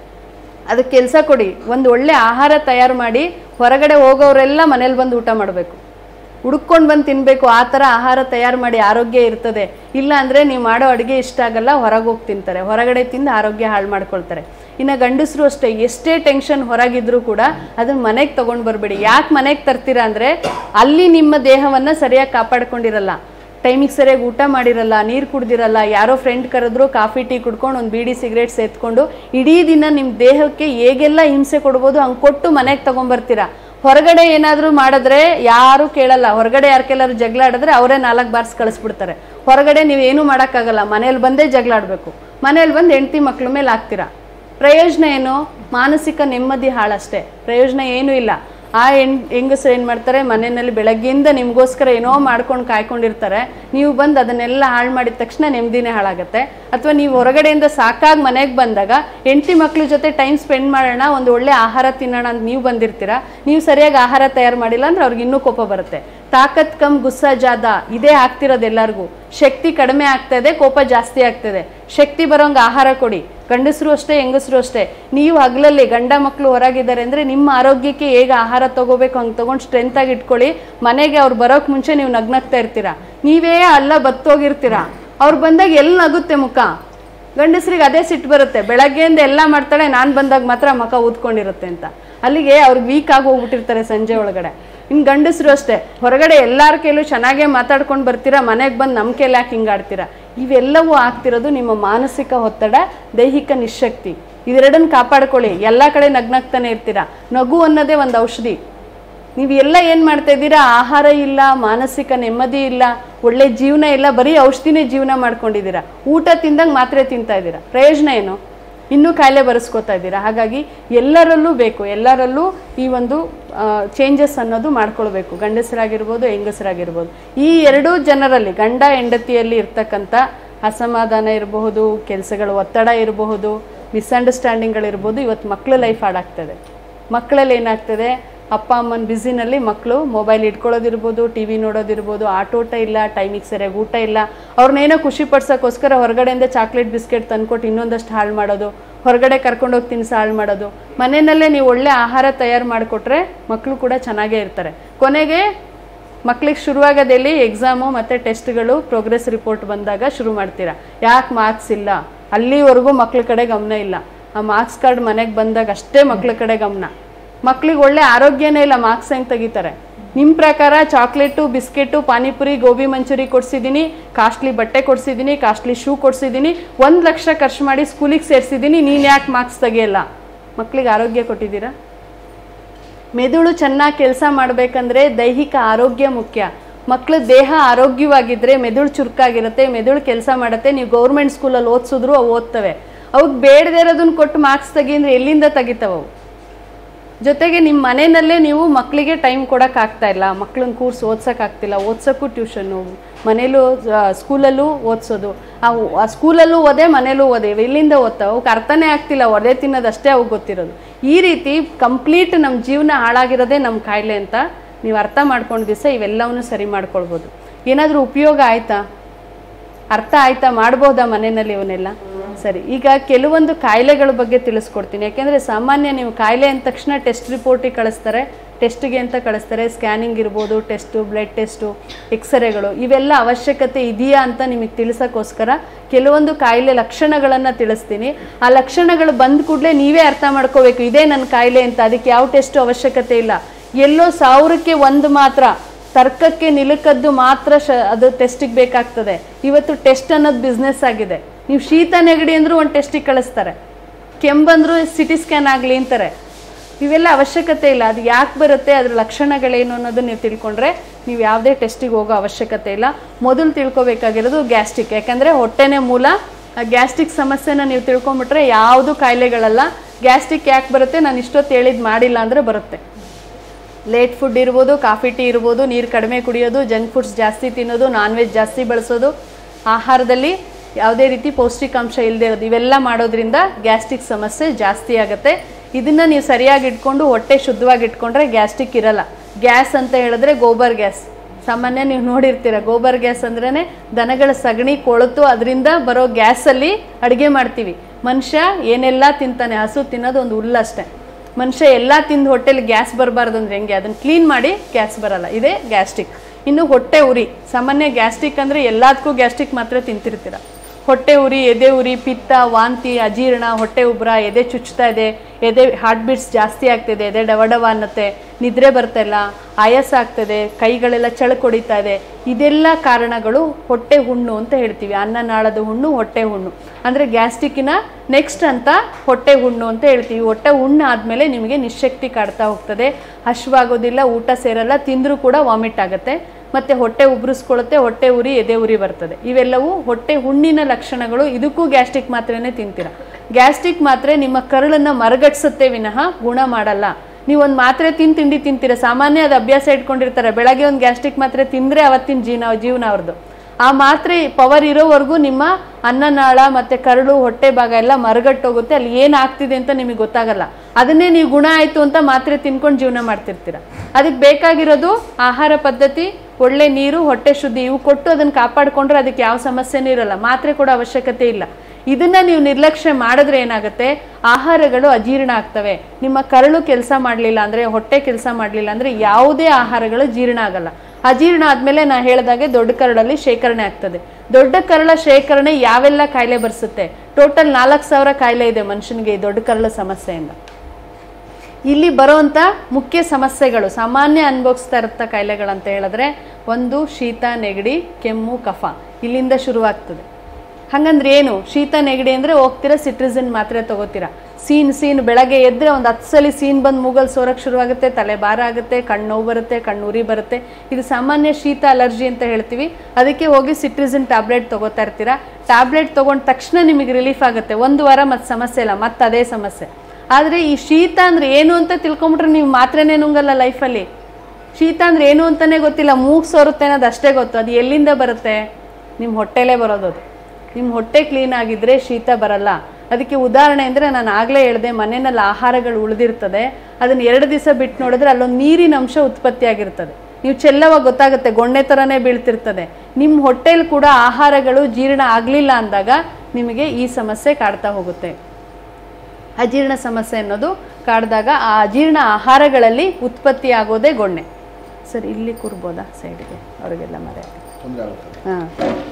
ಅದಕ್ಕೆ ಕೆಲಸ ಕೊಡಿ ಒಂದು ಒಳ್ಳೆ ಆಹಾರ ತಯಾರು ಮಾಡಿ ಹೊರಗಡೆ ಹೋಗೋರೆಲ್ಲ ಮನೇಲಿ ಬಂದು ಊಟ ಮಾಡಬೇಕು ಹುಡ್ಕೊಂಡು ಬಂದು ತಿನ್ನಬೇಕು ಆ ಥರ ಆಹಾರ ತಯಾರು ಮಾಡಿ ಆರೋಗ್ಯ ಇರ್ತದೆ ಇಲ್ಲ ಅಂದರೆ ನೀವು ಮಾಡೋ ಅಡುಗೆ ಇಷ್ಟ ಆಗಲ್ಲ ಹೊರಗೆ ಹೋಗಿ ತಿಂತಾರೆ ಹೊರಗಡೆ ತಿಂದು ಆರೋಗ್ಯ ಹಾಳು ಮಾಡ್ಕೊಳ್ತಾರೆ ಇನ್ನು ಗಂಡಸರು ಅಷ್ಟೇ ಎಷ್ಟೇ ಟೆನ್ಷನ್ ಹೊರಗಿದ್ರೂ ಕೂಡ ಅದನ್ನ ಮನೆಗೆ ತೊಗೊಂಡು ಬರಬೇಡಿ ಯಾಕೆ ಮನೆಗೆ ತರ್ತೀರಾ ಅಂದರೆ ಅಲ್ಲಿ ನಿಮ್ಮ ದೇಹವನ್ನು ಸರಿಯಾಗಿ ಕಾಪಾಡ್ಕೊಂಡಿರಲ್ಲ ಟೈಮಿಗೆ ಸರಿಯಾಗಿ ಊಟ ಮಾಡಿರಲ್ಲ ನೀರು ಕುಡ್ದಿರಲ್ಲ ಯಾರೋ ಫ್ರೆಂಡ್ ಕರೆದ್ರು ಕಾಫಿ ಟೀ ಕುಡ್ಕೊಂಡು ಒಂದು ಬೀಡಿ ಸಿಗರೇಟ್ ಸೇತ್ಕೊಂಡು ಇಡೀ ದಿನ ನಿಮ್ಮ ದೇಹಕ್ಕೆ ಹೇಗೆಲ್ಲ ಹಿಂಸೆ ಕೊಡ್ಬೋದು ಹಂಗೆ ಕೊಟ್ಟು ಮನೆಗೆ ತೊಗೊಂಬರ್ತೀರಾ ಹೊರಗಡೆ ಏನಾದರೂ ಮಾಡಿದ್ರೆ ಯಾರು ಕೇಳಲ್ಲ ಹೊರಗಡೆ ಯಾರ ಕೆಲವರು ಜಗಳ ಆಡಿದ್ರೆ ಅವರೇ ನಾಲ್ಕು ಬಾರ್ಸ್ ಕಳಿಸ್ಬಿಡ್ತಾರೆ ಹೊರಗಡೆ ನೀವು ಏನೂ ಮಾಡೋಕ್ಕಾಗಲ್ಲ ಮನೇಲಿ ಬಂದೇ ಜಗಳ ಆಡಬೇಕು ಮನೇಲಿ ಬಂದು ಹೆಂಡತಿ ಮಕ್ಳ ಮೇಲೆ ಹಾಕ್ತೀರಾ ಪ್ರಯೋಜನ ಏನು ಮಾನಸಿಕ ನೆಮ್ಮದಿ ಹಾಳಷ್ಟೇ ಪ್ರಯೋಜನ ಏನೂ ಇಲ್ಲ ಆ ಹೆಣ್ ಹೆಂಗಸರು ಏನು ಮಾಡ್ತಾರೆ ಮನೆಯಲ್ಲಿ ಬೆಳಗ್ಗೆಯಿಂದ ನಿಮಗೋಸ್ಕರ ಏನೋ ಮಾಡ್ಕೊಂಡು ಕಾಯ್ಕೊಂಡಿರ್ತಾರೆ ನೀವು ಬಂದು ಅದನ್ನೆಲ್ಲ ಹಾಳು ಮಾಡಿದ ತಕ್ಷಣ ನೆಮ್ಮದಿನೇ ಹಾಳಾಗುತ್ತೆ ಅಥವಾ ನೀವು ಹೊರಗಡೆಯಿಂದ ಸಾಕಾಗಿ ಮನೆಗೆ ಬಂದಾಗ ಹೆಂಡತಿ ಮಕ್ಳ ಜೊತೆ ಟೈಮ್ ಸ್ಪೆಂಡ್ ಮಾಡೋಣ ಒಂದು ಒಳ್ಳೆ ಆಹಾರ ತಿನ್ನೋಣ ಅಂತ ನೀವು ಬಂದಿರ್ತೀರಾ ನೀವು ಸರಿಯಾಗಿ ಆಹಾರ ತಯಾರು ಮಾಡಿಲ್ಲ ಅಂದ್ರೆ ಅವ್ರಿಗೆ ಇನ್ನೂ ಕೋಪ ಬರುತ್ತೆ ತಾಕತ್ ಕಮ್ ಗುಸ್ಸಾ ಜಾದ ಇದೇ ಆಗ್ತಿರೋದು ಎಲ್ಲರಿಗೂ ಶಕ್ತಿ ಕಡಿಮೆ ಆಗ್ತಾ ಇದೆ ಕೋಪ ಜಾಸ್ತಿ ಆಗ್ತದೆ ಶಕ್ತಿ ಬರೋಂಗೆ ಆಹಾರ ಕೊಡಿ ಗಂಡಸರು ಅಷ್ಟೇ ಹೆಂಗಸರು ಅಷ್ಟೇ ನೀವು ಹಗಲಲ್ಲಿ ಗಂಡ ಮಕ್ಕಳು ಹೊರಗಿದ್ದಾರೆ ಅಂದರೆ ನಿಮ್ಮ ಆರೋಗ್ಯಕ್ಕೆ ಹೇಗೆ ಆಹಾರ ತಗೋಬೇಕು ಹಂಗೆ ತೊಗೊಂಡು ಸ್ಟ್ರೆಂತಾಗಿ ಇಟ್ಕೊಳ್ಳಿ ಮನೆಗೆ ಅವ್ರು ಬರೋಕ್ಕೆ ಮುಂಚೆ ನೀವು ನಗ್ನಗ್ತಾ ಇರ್ತೀರಾ ನೀವೇ ಅಲ್ಲ ಬತ್ತೋಗಿರ್ತೀರಾ ಅವ್ರು ಬಂದಾಗ ಎಲ್ಲಿ ನಗುತ್ತೆ ಮುಖ ಗಂಡಸ್ರಿಗೆ ಅದೇ ಸಿಟ್ಟು ಬರುತ್ತೆ ಬೆಳಗ್ಗೆಯಿಂದ ಎಲ್ಲ ಮಾಡ್ತಾಳೆ ನಾನು ಬಂದಾಗ ಮಾತ್ರ ಮುಖ ಊದ್ಕೊಂಡಿರುತ್ತೆ ಅಂತ ಅಲ್ಲಿಗೆ ಅವ್ರಿಗೆ ವೀಕ್ ಆಗಿ ಹೋಗ್ಬಿಟ್ಟಿರ್ತಾರೆ ಸಂಜೆ ಒಳಗಡೆ ಇನ್ನು ಗಂಡಸರು ಅಷ್ಟೇ ಹೊರಗಡೆ ಎಲ್ಲರ ಕೈಲೂ ಚೆನ್ನಾಗೇ ಮಾತಾಡ್ಕೊಂಡು ಬರ್ತೀರಾ ಮನೆಗೆ ಬಂದು ನಮ್ಮ ಕೈಲಿ ಯಾಕೆ ಹಿಂಗೆ ಆಡ್ತೀರಾ ಇವೆಲ್ಲವೂ ಆಗ್ತಿರೋದು ನಿಮ್ಮ ಮಾನಸಿಕ ಒತ್ತಡ ದೈಹಿಕ ನಿಶಕ್ತಿ ಇವೆರಡನ್ನ ಕಾಪಾಡ್ಕೊಳ್ಳಿ ಎಲ್ಲ ಕಡೆ ನಗ್ನಗ್ತಾನೆ ಇರ್ತೀರಾ ನಗು ಅನ್ನೋದೇ ಒಂದು ಔಷಧಿ ನೀವು ಎಲ್ಲ ಏನು ಮಾಡ್ತಾ ಇದ್ದೀರಾ ಆಹಾರ ಇಲ್ಲ ಮಾನಸಿಕ ನೆಮ್ಮದಿ ಇಲ್ಲ ಒಳ್ಳೆ ಜೀವನ ಇಲ್ಲ ಬರೀ ಔಷಧಿನೇ ಜೀವನ ಮಾಡ್ಕೊಂಡಿದ್ದೀರಾ ಊಟ ತಿಂದಂಗೆ ಮಾತ್ರೆ ತಿಂತಾ ಇದ್ದೀರಾ ಪ್ರಯೋಜನ ಏನು ಇನ್ನೂ ಕಾಯಿಲೆ ಬರೆಸ್ಕೋತಾ ಇದ್ದೀರಾ ಹಾಗಾಗಿ ಎಲ್ಲರಲ್ಲೂ ಬೇಕು ಎಲ್ಲರಲ್ಲೂ ಈ ಒಂದು ಚೇಂಜಸ್ ಅನ್ನೋದು ಮಾಡ್ಕೊಳ್ಬೇಕು ಗಂಡಸರಾಗಿರ್ಬೋದು ಹೆಂಗಸರಾಗಿರ್ಬೋದು ಈ ಎರಡೂ ಜನರಲ್ಲಿ ಗಂಡ ಹೆಂಡತಿಯಲ್ಲಿ ಇರ್ತಕ್ಕಂಥ ಅಸಮಾಧಾನ ಇರಬಹುದು ಕೆಲಸಗಳ ಒತ್ತಡ ಇರಬಹುದು ಮಿಸ್ಅಂಡರ್ಸ್ಟ್ಯಾಂಡಿಂಗ್ಗಳಿರ್ಬೋದು ಇವತ್ತು ಮಕ್ಕಳ ಲೈಫ್ ಹಾಳಾಗ್ತದೆ ಮಕ್ಕಳಲ್ಲಿ ಏನಾಗ್ತದೆ ಅಪ್ಪ ಅಮ್ಮನ ಬ್ಯುಸಿನಲ್ಲಿ ಮಕ್ಕಳು ಮೊಬೈಲ್ ಇಟ್ಕೊಳ್ಳೋದಿರ್ಬೋದು ಟಿ ವಿ ನೋಡೋದಿರ್ಬೋದು ಆಟೋಟ ಇಲ್ಲ ಟೈಮಿಗೆ ಸರಿಯಾಗಿ ಊಟ ಇಲ್ಲ ಅವ್ರನ್ನೇನೋ ಖುಷಿ ಪಡ್ಸೋಕ್ಕೋಸ್ಕರ ಹೊರಗಡೆಯಿಂದ ಚಾಕ್ಲೇಟ್ ಬಿಸ್ಕೆಟ್ ತಂದ್ಕೊಟ್ಟು ಇನ್ನೊಂದಷ್ಟು ಹಾಳು ಮಾಡೋದು ಹೊರಗಡೆ ಕರ್ಕೊಂಡೋಗಿ ತಿನ್ನಿಸಿ ಹಾಳು ಮಾಡೋದು ಮನೆಯಲ್ಲೇ ನೀವು ಒಳ್ಳೆ ಆಹಾರ ತಯಾರು ಮಾಡಿಕೊಟ್ರೆ ಮಕ್ಕಳು ಕೂಡ ಚೆನ್ನಾಗೇ ಇರ್ತಾರೆ ಕೊನೆಗೆ ಮಕ್ಳಿಗೆ ಶುರುವಾಗೋದೆಲ್ಲಿ ಎಕ್ಸಾಮು ಮತ್ತು ಟೆಸ್ಟ್ಗಳು ಪ್ರೋಗ್ರೆಸ್ ರಿಪೋರ್ಟ್ ಬಂದಾಗ ಶುರು ಮಾಡ್ತೀರಾ ಯಾಕೆ ಮಾರ್ಕ್ಸ್ ಇಲ್ಲ ಅಲ್ಲಿವರೆಗೂ ಮಕ್ಳ ಕಡೆ ಗಮನ ಇಲ್ಲ ಆ ಮಾರ್ಕ್ಸ್ ಕಾರ್ಡ್ ಮನೆಗೆ ಬಂದಾಗ ಅಷ್ಟೇ ಮಕ್ಳ ಕಡೆ ಗಮನ ಮಕ್ಳಿಗೆ ಒಳ್ಳೆ ಆರೋಗ್ಯನೇ ಇಲ್ಲ ಮಾರ್ಕ್ಸ್ ಹೆಂಗೆ ತೆಗಿತಾರೆ ನಿಮ್ಮ ಪ್ರಕಾರ ಚಾಕ್ಲೇಟು ಬಿಸ್ಕೆಟು ಪಾನಿಪುರಿ ಗೋಬಿ ಮಂಚೂರಿ ಕೊಡ್ಸಿದ್ದೀನಿ ಕಾಸ್ಟ್ಲಿ ಬಟ್ಟೆ ಕೊಡ್ಸಿದ್ದೀನಿ ಕಾಸ್ಟ್ಲಿ ಶೂ ಕೊಡ್ಸಿದ್ದೀನಿ ಒಂದು ಲಕ್ಷ ಖರ್ಚು ಮಾಡಿ ಸ್ಕೂಲಿಗೆ ಸೇರಿಸಿದ್ದೀನಿ ನೀನು ಯಾಕೆ ಮಾರ್ಕ್ಸ್ ತೆಗಿಯಲ್ಲ ಮಕ್ಳಿಗೆ ಆರೋಗ್ಯ ಕೊಟ್ಟಿದ್ದೀರಾ ಮೆದುಳು ಚೆನ್ನಾಗಿ ಕೆಲಸ ಮಾಡಬೇಕಂದ್ರೆ ದೈಹಿಕ ಆರೋಗ್ಯ ಮುಖ್ಯ ಮಕ್ಕಳ ದೇಹ ಆರೋಗ್ಯವಾಗಿದ್ದರೆ ಮೆದುಳು ಚುರುಕಾಗಿರುತ್ತೆ ಮೆದುಳು ಕೆಲಸ ಮಾಡುತ್ತೆ ನೀವು ಗೌರ್ಮೆಂಟ್ ಸ್ಕೂಲಲ್ಲಿ ಓದಿಸಿದ್ರು ಅವು ಓದ್ತವೆ ಅವಕ್ಕೆ ಬೇಡದೇ ಇರೋದನ್ನ ಕೊಟ್ಟು ಮಾರ್ಕ್ಸ್ ತೆಗಿ ಅಂದ್ರೆ ಎಲ್ಲಿಂದ ತೆಗಿತಾವೆ ಅವು ಜೊತೆಗೆ ನಿಮ್ಮ ಮನೆಯಲ್ಲೇ ನೀವು ಮಕ್ಕಳಿಗೆ ಟೈಮ್ ಕೊಡೋಕ್ಕಾಗ್ತಾ ಇಲ್ಲ ಮಕ್ಕಳನ್ನ ಕೂರ್ಸಿ ಓದ್ಸೋಕ್ಕಾಗ್ತಿಲ್ಲ ಓದ್ಸೋಕ್ಕೂ ಟ್ಯೂಷನ್ನು ಮನೇಲೂ ಸ್ಕೂಲಲ್ಲೂ ಓದಿಸೋದು ಆ ಆ ಸ್ಕೂಲಲ್ಲೂ ಓದೇ ಮನೇಲೂ ಓದೇ ಎಲ್ಲಿಂದ ಓದ್ತಾವೆ ಅವಕ್ಕೆ ಅರ್ಥನೇ ಆಗ್ತಿಲ್ಲ ಒದೆ ತಿನ್ನೋದು ಅಷ್ಟೇ ಅವ್ಗೆ ಗೊತ್ತಿರೋದು ಈ ರೀತಿ ಕಂಪ್ಲೀಟ್ ನಮ್ಮ ಜೀವನ ಹಾಳಾಗಿರೋದೇ ನಮ್ಮ ಕಾಯಿಲೆ ಅಂತ ನೀವು ಅರ್ಥ ಮಾಡ್ಕೊಂಡು ದಿವಸ ಇವೆಲ್ಲವನ್ನೂ ಸರಿ ಮಾಡ್ಕೊಳ್ಬೋದು ಏನಾದರೂ ಉಪಯೋಗ ಆಯ್ತಾ ಅರ್ಥ ಆಯ್ತಾ ಮಾಡ್ಬೋದಾ ಮನೆಯಲ್ಲಿ ಇವನ್ನೆಲ್ಲ ಸರಿ ಈಗ ಕೆಲವೊಂದು ಕಾಯಿಲೆಗಳ ಬಗ್ಗೆ ತಿಳಿಸ್ಕೊಡ್ತೀನಿ ಯಾಕೆಂದರೆ ಸಾಮಾನ್ಯ ನೀವು ಕಾಯಿಲೆ ಅಂದ ತಕ್ಷಣ ಟೆಸ್ಟ್ ರಿಪೋರ್ಟಿಗೆ ಕಳಿಸ್ತಾರೆ ಟೆಸ್ಟ್ಗೆ ಅಂತ ಕಳಿಸ್ತಾರೆ ಸ್ಕ್ಯಾನಿಂಗ್ ಇರ್ಬೋದು ಟೆಸ್ಟು ಬ್ಲಡ್ ಟೆಸ್ಟು ಎಕ್ಸ್ರೇಗಳು ಇವೆಲ್ಲ ಅವಶ್ಯಕತೆ ಇದೆಯಾ ಅಂತ ನಿಮಗೆ ತಿಳಿಸೋಕ್ಕೋಸ್ಕರ ಕೆಲವೊಂದು ಕಾಯಿಲೆ ಲಕ್ಷಣಗಳನ್ನು ತಿಳಿಸ್ತೀನಿ ಆ ಲಕ್ಷಣಗಳು ಬಂದ ಕೂಡಲೇ ನೀವೇ ಅರ್ಥ ಮಾಡ್ಕೋಬೇಕು ಇದೇ ನನ್ನ ಕಾಯಿಲೆ ಅಂತ ಅದಕ್ಕೆ ಯಾವ ಟೆಸ್ಟು ಅವಶ್ಯಕತೆ ಇಲ್ಲ ಎಲ್ಲೋ ಸಾವಿರಕ್ಕೆ ಒಂದು ಮಾತ್ರ ತರ್ಕಕ್ಕೆ ನಿಲುಕದ್ದು ಮಾತ್ರ ಶ ಅದು ಟೆಸ್ಟಿಗೆ ಬೇಕಾಗ್ತದೆ ಇವತ್ತು ಟೆಸ್ಟ್ ಅನ್ನೋದು ಬಿಸ್ನೆಸ್ ಆಗಿದೆ ನೀವು ಶೀತ ನೆಗಡಿ ಅಂದರೂ ಒಂದು ಟೆಸ್ಟಿಗೆ ಕಳಿಸ್ತಾರೆ ಕೆಂಬಂದ್ರು ಸಿ ಟಿ ಸ್ಕ್ಯಾನ್ ಆಗಲಿ ಅಂತಾರೆ ಇವೆಲ್ಲ ಅವಶ್ಯಕತೆ ಇಲ್ಲ ಅದು ಯಾಕೆ ಬರುತ್ತೆ ಅದ್ರ ಲಕ್ಷಣಗಳೇನು ಅನ್ನೋದು ನೀವು ತಿಳ್ಕೊಂಡ್ರೆ ನೀವು ಯಾವುದೇ ಟೆಸ್ಟಿಗೆ ಹೋಗೋ ಅವಶ್ಯಕತೆ ಇಲ್ಲ ಮೊದಲು ತಿಳ್ಕೊಬೇಕಾಗಿರೋದು ಗ್ಯಾಸ್ಟ್ರಿಕ್ ಯಾಕಂದರೆ ಹೊಟ್ಟೆನೇ ಮೂಲ ಆ ಗ್ಯಾಸ್ಟ್ರಿಕ್ ಸಮಸ್ಯೆನ ನೀವು ತಿಳ್ಕೊಂಬಿಟ್ರೆ ಯಾವುದು ಕಾಯಿಲೆಗಳಲ್ಲ ಗ್ಯಾಸ್ಟ್ರಿಕ್ ಯಾಕೆ ಬರುತ್ತೆ ನಾನು ಇಷ್ಟೊತ್ತು ಹೇಳಿದ್ದು ಮಾಡಿಲ್ಲ ಅಂದರೆ ಬರುತ್ತೆ ಲೇಟ್ ಫುಡ್ ಇರ್ಬೋದು ಕಾಫಿ ಟೀ ಇರ್ಬೋದು ನೀರು ಕಡಿಮೆ ಕುಡಿಯೋದು ಜಂಕ್ ಫುಡ್ಸ್ ಜಾಸ್ತಿ ತಿನ್ನೋದು ನಾನ್ ವೆಜ್ ಜಾಸ್ತಿ ಬಳಸೋದು ಆಹಾರದಲ್ಲಿ ಯಾವುದೇ ರೀತಿ ಪೌಷ್ಟಿಕಾಂಶ ಇಲ್ಲದೆ ಇರೋದು ಇವೆಲ್ಲ ಮಾಡೋದ್ರಿಂದ ಗ್ಯಾಸ್ಟ್ರಿಕ್ ಸಮಸ್ಯೆ ಜಾಸ್ತಿ ಆಗುತ್ತೆ ಇದನ್ನು ನೀವು ಸರಿಯಾಗಿ ಇಟ್ಕೊಂಡು ಹೊಟ್ಟೆ ಶುದ್ಧವಾಗಿ ಇಟ್ಕೊಂಡ್ರೆ ಗ್ಯಾಸ್ಟ್ರಿಕ್ ಇರಲ್ಲ ಗ್ಯಾಸ್ ಅಂತ ಹೇಳಿದ್ರೆ ಗೋಬರ್ ಗ್ಯಾಸ್ ಸಾಮಾನ್ಯ ನೀವು ನೋಡಿರ್ತೀರ ಗೋಬರ್ ಗ್ಯಾಸ್ ಅಂದ್ರೇ ದನಗಳ ಸಗಣಿ ಕೊಳತು ಅದರಿಂದ ಬರೋ ಗ್ಯಾಸಲ್ಲಿ ಅಡುಗೆ ಮಾಡ್ತೀವಿ ಮನುಷ್ಯ ಏನೆಲ್ಲ ತಿಂತಾನೆ ಹಸು ತಿನ್ನೋದು ಒಂದು ಹುಲ್ಲಷ್ಟೇ ಮನುಷ್ಯ ಎಲ್ಲ ತಿಂದು ಹೊಟ್ಟೆಲಿ ಗ್ಯಾಸ್ ಬರಬಾರ್ದು ಅಂದ್ರೆ ಹೆಂಗೆ ಅದನ್ನು ಕ್ಲೀನ್ ಮಾಡಿ ಗ್ಯಾಸ್ ಬರಲ್ಲ ಇದೇ ಗ್ಯಾಸ್ಟ್ರಿಕ್ ಇನ್ನು ಹೊಟ್ಟೆ ಉರಿ ಸಾಮಾನ್ಯ ಗ್ಯಾಸ್ಟ್ರಿಕ್ ಅಂದರೆ ಎಲ್ಲದಕ್ಕೂ ಗ್ಯಾಸ್ಟ್ರಿಕ್ ಮಾತ್ರ ತಿಂತಿರ್ತೀರ ಹೊಟ್ಟೆ ಉರಿ ಎದೆ ಉರಿ ಪಿತ್ತ ವಾಂತಿ ಅಜೀರ್ಣ ಹೊಟ್ಟೆ ಉಬ್ರ ಎದೆ ಚುಚ್ತಾ ಇದೆ ಎದೆ ಹಾರ್ಟ್ ಬೀಟ್ಸ್ ಜಾಸ್ತಿ ಆಗ್ತಿದೆ ಎದೆ ಡವಡವ ಅನ್ನತ್ತೆ ನಿದ್ರೆ ಬರ್ತಾ ಇಲ್ಲ ಆಯಾಸ ಆಗ್ತದೆ ಕೈಗಳೆಲ್ಲ ಚಳಕ್ ಹೊಡಿತಾ ಇದೆ ಇದೆಲ್ಲ ಕಾರಣಗಳು ಹೊಟ್ಟೆ ಹುಣ್ಣು ಅಂತ ಹೇಳ್ತೀವಿ ಅನ್ನನಾಳದ ಹುಣ್ಣು ಹೊಟ್ಟೆ ಹುಣ್ಣು ಅಂದರೆ ಗ್ಯಾಸ್ಟ್ರಿಕ್ಕಿನ ನೆಕ್ಸ್ಟ್ ಅಂತ ಹೊಟ್ಟೆ ಹುಣ್ಣು ಅಂತ ಹೇಳ್ತೀವಿ ಹೊಟ್ಟೆ ಹುಣ್ಣು ಆದಮೇಲೆ ನಿಮಗೆ ನಿಶಕ್ತಿ ಕಾಡ್ತಾ ಹೋಗ್ತದೆ ಹಶ್ವಾಗೋದಿಲ್ಲ ಊಟ ಸೇರಲ್ಲ ತಿಂದರೂ ಕೂಡ ವಾಮಿಟ್ ಆಗುತ್ತೆ ಮತ್ತು ಹೊಟ್ಟೆ ಉಬ್ರಿಸ್ಕೊಳ್ಳುತ್ತೆ ಹೊಟ್ಟೆ ಉರಿ ಎದೆ ಉರಿ ಬರ್ತದೆ ಇವೆಲ್ಲವೂ ಹೊಟ್ಟೆ ಹುಣ್ಣಿನ ಲಕ್ಷಣಗಳು ಇದಕ್ಕೂ ಗ್ಯಾಸ್ಟ್ರಿಕ್ ಮಾತ್ರೆನೇ ತಿಂತೀರ ಗ್ಯಾಸ್ಟ್ರಿಕ್ ಮಾತ್ರೆ ನಿಮ್ಮ ಕರುಳನ್ನು ಮರಗಟ್ಸುತ್ತೆ ವಿನಃ ಗುಣ ಮಾಡಲ್ಲ ನೀವು ಒಂದು ಮಾತ್ರೆ ತಿಂದು ತಿಂಡಿ ತಿಂತೀರ ಸಾಮಾನ್ಯ ಅದು ಅಭ್ಯಾಸ ಇಟ್ಕೊಂಡಿರ್ತಾರೆ ಬೆಳಗ್ಗೆ ಒಂದು ಗ್ಯಾಸ್ಟ್ರಿಕ್ ಮಾತ್ರೆ ತಿಂದರೆ ಅವತ್ತಿನ ಜೀವನ ಜೀವನ ಅವ್ರದ್ದು ಆ ಮಾತ್ರೆ ಪವರ್ ಇರೋವರೆಗೂ ನಿಮ್ಮ ಅನ್ನನಾಳ ಮತ್ತು ಕರಳು ಹೊಟ್ಟೆ ಭಾಗ ಎಲ್ಲ ಮರಗಟ್ಟೋಗುತ್ತೆ ಅಲ್ಲಿ ಏನು ಆಗ್ತಿದೆ ಅಂತ ನಿಮಗೆ ಗೊತ್ತಾಗಲ್ಲ ಅದನ್ನೇ ನೀವು ಗುಣ ಆಯಿತು ಅಂತ ಮಾತ್ರೆ ತಿನ್ಕೊಂಡು ಜೀವನ ಮಾಡ್ತಿರ್ತೀರ ಅದಕ್ಕೆ ಬೇಕಾಗಿರೋದು ಆಹಾರ ಪದ್ಧತಿ ಒಳ್ಳೆ ನೀರು ಹೊಟ್ಟೆ ಶುದ್ಧಿ ಇವು ಕೊಟ್ಟು ಅದನ್ನು ಕಾಪಾಡಿಕೊಂಡ್ರೆ ಅದಕ್ಕೆ ಯಾವ ಸಮಸ್ಯೆನೂ ಇರಲ್ಲ ಮಾತ್ರೆ ಕೊಡೋ ಅವಶ್ಯಕತೆ ಇಲ್ಲ ಇದನ್ನ ನೀವು ನಿರ್ಲಕ್ಷ್ಯ ಮಾಡಿದ್ರೆ ಏನಾಗುತ್ತೆ ಆಹಾರಗಳು ಅಜೀರ್ಣ ಆಗ್ತವೆ ನಿಮ್ಮ ಕರಳು ಕೆಲಸ ಮಾಡಲಿಲ್ಲ ಅಂದರೆ ಹೊಟ್ಟೆ ಕೆಲಸ ಮಾಡಲಿಲ್ಲ ಅಂದರೆ ಯಾವುದೇ ಆಹಾರಗಳು ಜೀರ್ಣ ಆಗಲ್ಲ ಅಜೀರ್ಣ ಆದಮೇಲೆ ನಾ ಹೇಳಿದಾಗೆ ದೊಡ್ಡ ಕರಳಲ್ಲಿ ಶೇಖರಣೆ ಆಗ್ತದೆ ದೊಡ್ಡ ಕರಳ ಶೇಖರಣೆ ಯಾವೆಲ್ಲ ಕಾಯಿಲೆ ಬರ್ಸುತ್ತೆ ಟೋಟಲ್ ನಾಲ್ಕು ಸಾವಿರ ಕಾಯಿಲೆ ಇದೆ ಮನುಷ್ಯನಿಗೆ ಈ ದೊಡ್ಡ ಕರಳ ಸಮಸ್ಯೆಯಿಂದ ಇಲ್ಲಿ ಬರುವಂಥ ಮುಖ್ಯ ಸಮಸ್ಯೆಗಳು ಸಾಮಾನ್ಯ ಅನುಭವಿಸ್ತಾ ಇರತ್ತ ಕಾಯಿಲೆಗಳಂತ ಹೇಳಿದ್ರೆ ಒಂದು ಶೀತ ನೆಗಡಿ ಕೆಮ್ಮು ಕಫ ಇಲ್ಲಿಂದ ಶುರುವಾಗ್ತದೆ ಹಂಗಂದ್ರೆ ಏನು ಶೀತ ನೆಗಡಿ ಅಂದರೆ ಹೋಗ್ತೀರಾ ಸಿಟ್ರಿಸನ್ ಮಾತ್ರೆ ತಗೋತೀರಾ ಸೀನ್ ಸೀನ್ ಬೆಳಗ್ಗೆ ಎದ್ದರೆ ಒಂದು ಹತ್ತು ಸಲ ಸೀನ್ ಬಂದು ಮೂಗಲ್ ಸೋರಕ್ಕೆ ಶುರುವಾಗುತ್ತೆ ತಲೆ ಭಾರ ಆಗುತ್ತೆ ಕಣ್ಣು ನೋವು ಬರುತ್ತೆ ಕಣ್ಣು ಉರಿ ಬರುತ್ತೆ ಇದು ಸಾಮಾನ್ಯ ಶೀತ ಅಲರ್ಜಿ ಅಂತ ಹೇಳ್ತೀವಿ ಅದಕ್ಕೆ ಹೋಗಿ ಸಿಟ್ರಿಸನ್ ಟ್ಯಾಬ್ಲೆಟ್ ತಗೋತಾ ಇರ್ತೀರಾ ಟ್ಯಾಬ್ಲೆಟ್ ತೊಗೊಂಡ ತಕ್ಷಣ ನಿಮಗೆ ರಿಲೀಫ್ ಆಗುತ್ತೆ ಒಂದು ವಾರ ಮತ್ತೆ ಸಮಸ್ಯೆ ಇಲ್ಲ ಮತ್ತೆ ಅದೇ ಸಮಸ್ಯೆ ಆದರೆ ಈ ಶೀತ ಅಂದರೆ ಏನು ಅಂತ ತಿಳ್ಕೊಂಬಿಟ್ರೆ ನೀವು ಮಾತ್ರೆನೇ ನುಂಗಲ್ಲ ಲೈಫಲ್ಲಿ ಶೀತ ಅಂದರೆ ಏನು ಅಂತಲೇ ಗೊತ್ತಿಲ್ಲ ಮೂಗು ಸೋರುತ್ತೆ ಅನ್ನೋದು ಅಷ್ಟೇ ಗೊತ್ತು ಅದು ಎಲ್ಲಿಂದ ಬರುತ್ತೆ ನಿಮ್ಮ ಹೊಟ್ಟೆಲೇ ಬರೋದು ಅದು ನಿಮ್ಮ ಹೊಟ್ಟೆ ಕ್ಲೀನ್ ಆಗಿದ್ರೆ ಶೀತ ಬರಲ್ಲ ಅದಕ್ಕೆ ಉದಾಹರಣೆ ಅಂದರೆ ನಾನು ಆಗಲೇ ಹೇಳಿದೆ ಮನೆಯಲ್ಲಿ ಆಹಾರಗಳು ಉಳಿದಿರ್ತದೆ ಅದನ್ನು ಎರಡು ದಿವಸ ಬಿಟ್ಟು ನೋಡಿದ್ರೆ ಅಲ್ಲೊಂದು ನೀರಿನ ಅಂಶ ಉತ್ಪತ್ತಿ ಆಗಿರ್ತದೆ ನೀವು ಚೆಲ್ಲವಾಗ ಗೊತ್ತಾಗುತ್ತೆ ಗೊಣ್ಣೆ ಥರನೇ ಬೀಳ್ತಿರ್ತದೆ ನಿಮ್ಮ ಹೊಟ್ಟೆಲಿ ಕೂಡ ಆಹಾರಗಳು ಜೀರ್ಣ ಆಗಲಿಲ್ಲ ಅಂದಾಗ ನಿಮಗೆ ಈ ಸಮಸ್ಯೆ ಕಾಡ್ತಾ ಹೋಗುತ್ತೆ ಅಜೀರ್ಣ ಸಮಸ್ಯೆ ಅನ್ನೋದು ಕಾಡ್ದಾಗ ಆ ಅಜೀರ್ಣ ಆಹಾರಗಳಲ್ಲಿ ಉತ್ಪತ್ತಿ ಆಗೋದೇ ಗೊಣ್ಣೆ ಸರ್ ಇಲ್ಲಿ ಕೂರ್ಬೋದಾ ಸೈಡ್ಗೆ ಅವರಿಗೆಲ್ಲ ಮರೆ ತೊಂದರೆ ಆಗುತ್ತೆ ಹಾಂ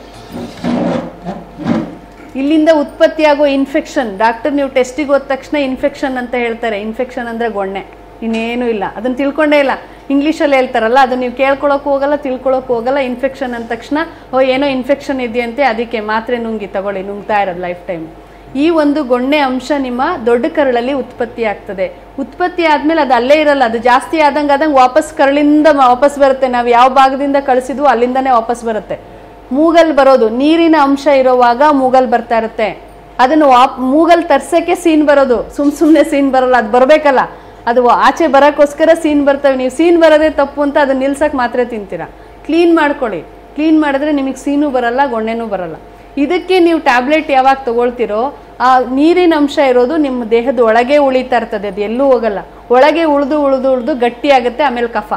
ಇಲ್ಲಿಂದ ಉತ್ಪತ್ತಿಯಾಗೋ ಇನ್ಫೆಕ್ಷನ್ ಡಾಕ್ಟರ್ ನೀವು ಟೆಸ್ಟಿಗೆ ಹೋದ ತಕ್ಷಣ ಇನ್ಫೆಕ್ಷನ್ ಅಂತ ಹೇಳ್ತಾರೆ ಇನ್ಫೆಕ್ಷನ್ ಅಂದರೆ ಗೊಣ್ಣೆ ಇನ್ನೇನು ಇಲ್ಲ ಅದನ್ನು ತಿಳ್ಕೊಂಡೇ ಇಲ್ಲ ಇಂಗ್ಲೀಷಲ್ಲಿ ಹೇಳ್ತಾರಲ್ಲ ಅದನ್ನು ನೀವು ಕೇಳ್ಕೊಳಕ್ಕೆ ಹೋಗಲ್ಲ ತಿಳ್ಕೊಳಕ್ಕೆ ಹೋಗಲ್ಲ ಇನ್ಫೆಕ್ಷನ್ ಅಂದ ತಕ್ಷಣ ಓ ಏನೋ ಇನ್ಫೆಕ್ಷನ್ ಇದೆಯಂತೆ ಅದಕ್ಕೆ ಮಾತ್ರೆ ನುಂಗಿ ತಗೊಳ್ಳಿ ನುಂಗ್ತಾ ಇರೋದು ಲೈಫ್ ಟೈಮ್ ಈ ಒಂದು ಗೊಣ್ಣೆ ಅಂಶ ನಿಮ್ಮ ದೊಡ್ಡ ಕರಳಲ್ಲಿ ಉತ್ಪತ್ತಿ ಆಗ್ತದೆ ಉತ್ಪತ್ತಿ ಆದಮೇಲೆ ಅದು ಅಲ್ಲೇ ಇರಲ್ಲ ಅದು ಜಾಸ್ತಿ ಆದಂಗೆ ಆದಂಗೆ ವಾಪಸ್ ಕರಳಿಂದ ವಾಪಸ್ ಬರುತ್ತೆ ನಾವು ಯಾವ ಭಾಗದಿಂದ ಕಳಿಸಿದ್ವು ಅಲ್ಲಿಂದನೇ ವಾಪಸ್ ಬರುತ್ತೆ ಮೂಗಲ್ ಬರೋದು ನೀರಿನ ಅಂಶ ಇರೋವಾಗ ಮೂಗಲ್ ಬರ್ತಾ ಇರುತ್ತೆ ಅದನ್ನು ವಾಪ್ ಮೂಗಲ್ ತರ್ಸಕ್ಕೆ ಸೀನ್ ಬರೋದು ಸುಮ್ ಸುಮ್ಮನೆ ಸೀನ್ ಬರಲ್ಲ ಅದು ಬರಬೇಕಲ್ಲ ಅದು ಆಚೆ ಬರೋಕ್ಕೋಸ್ಕರ ಸೀನ್ ಬರ್ತವೆ ನೀವು ಸೀನ್ ಬರೋದೇ ತಪ್ಪು ಅಂತ ಅದನ್ನ ನಿಲ್ಸಕ್ಕೆ ಮಾತ್ರ ತಿಂತೀರಾ ಕ್ಲೀನ್ ಮಾಡ್ಕೊಳ್ಳಿ ಕ್ಲೀನ್ ಮಾಡಿದ್ರೆ ನಿಮಗೆ ಸೀನು ಬರಲ್ಲ ಗೊಣ್ಣೆನೂ ಬರಲ್ಲ ಇದಕ್ಕೆ ನೀವು ಟ್ಯಾಬ್ಲೆಟ್ ಯಾವಾಗ ತಗೊಳ್ತಿರೋ ಆ ನೀರಿನ ಅಂಶ ಇರೋದು ನಿಮ್ಮ ದೇಹದ ಒಳಗೆ ಉಳಿತಾ ಇರ್ತದೆ ಅದು ಎಲ್ಲೂ ಹೋಗಲ್ಲ ಒಳಗೆ ಉಳಿದು ಉಳಿದು ಉಳಿದು ಗಟ್ಟಿ ಆಗುತ್ತೆ ಆಮೇಲೆ ಕಫ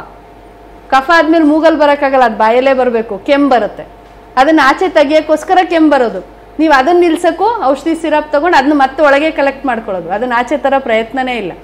ಕಫ ಆದ್ಮೇಲೆ ಮೂಗಲ್ ಬರೋಕ್ಕಾಗಲ್ಲ ಅದು ಬಾಯಲ್ಲೇ ಬರಬೇಕು ಕೆಮ್ಮು ಬರುತ್ತೆ ಅದನ್ನ ಆಚೆ ತೆಗಿಯೋಕ್ಕೋಸ್ಕರ ಕೆಮ್ಮು ಬರೋದು ನೀವು ಅದನ್ನ ನಿಲ್ಸಕ್ಕೂ ಔಷಧಿ ಸಿರಪ್ ತಗೊಂಡು ಅದನ್ನ ಮತ್ತೆ ಒಳಗೆ ಕಲೆಕ್ಟ್ ಮಾಡ್ಕೊಳ್ಳೋದು ಅದನ್ನ ಆಚೆ ಥರ ಪ್ರಯತ್ನನೇ ಇಲ್ಲ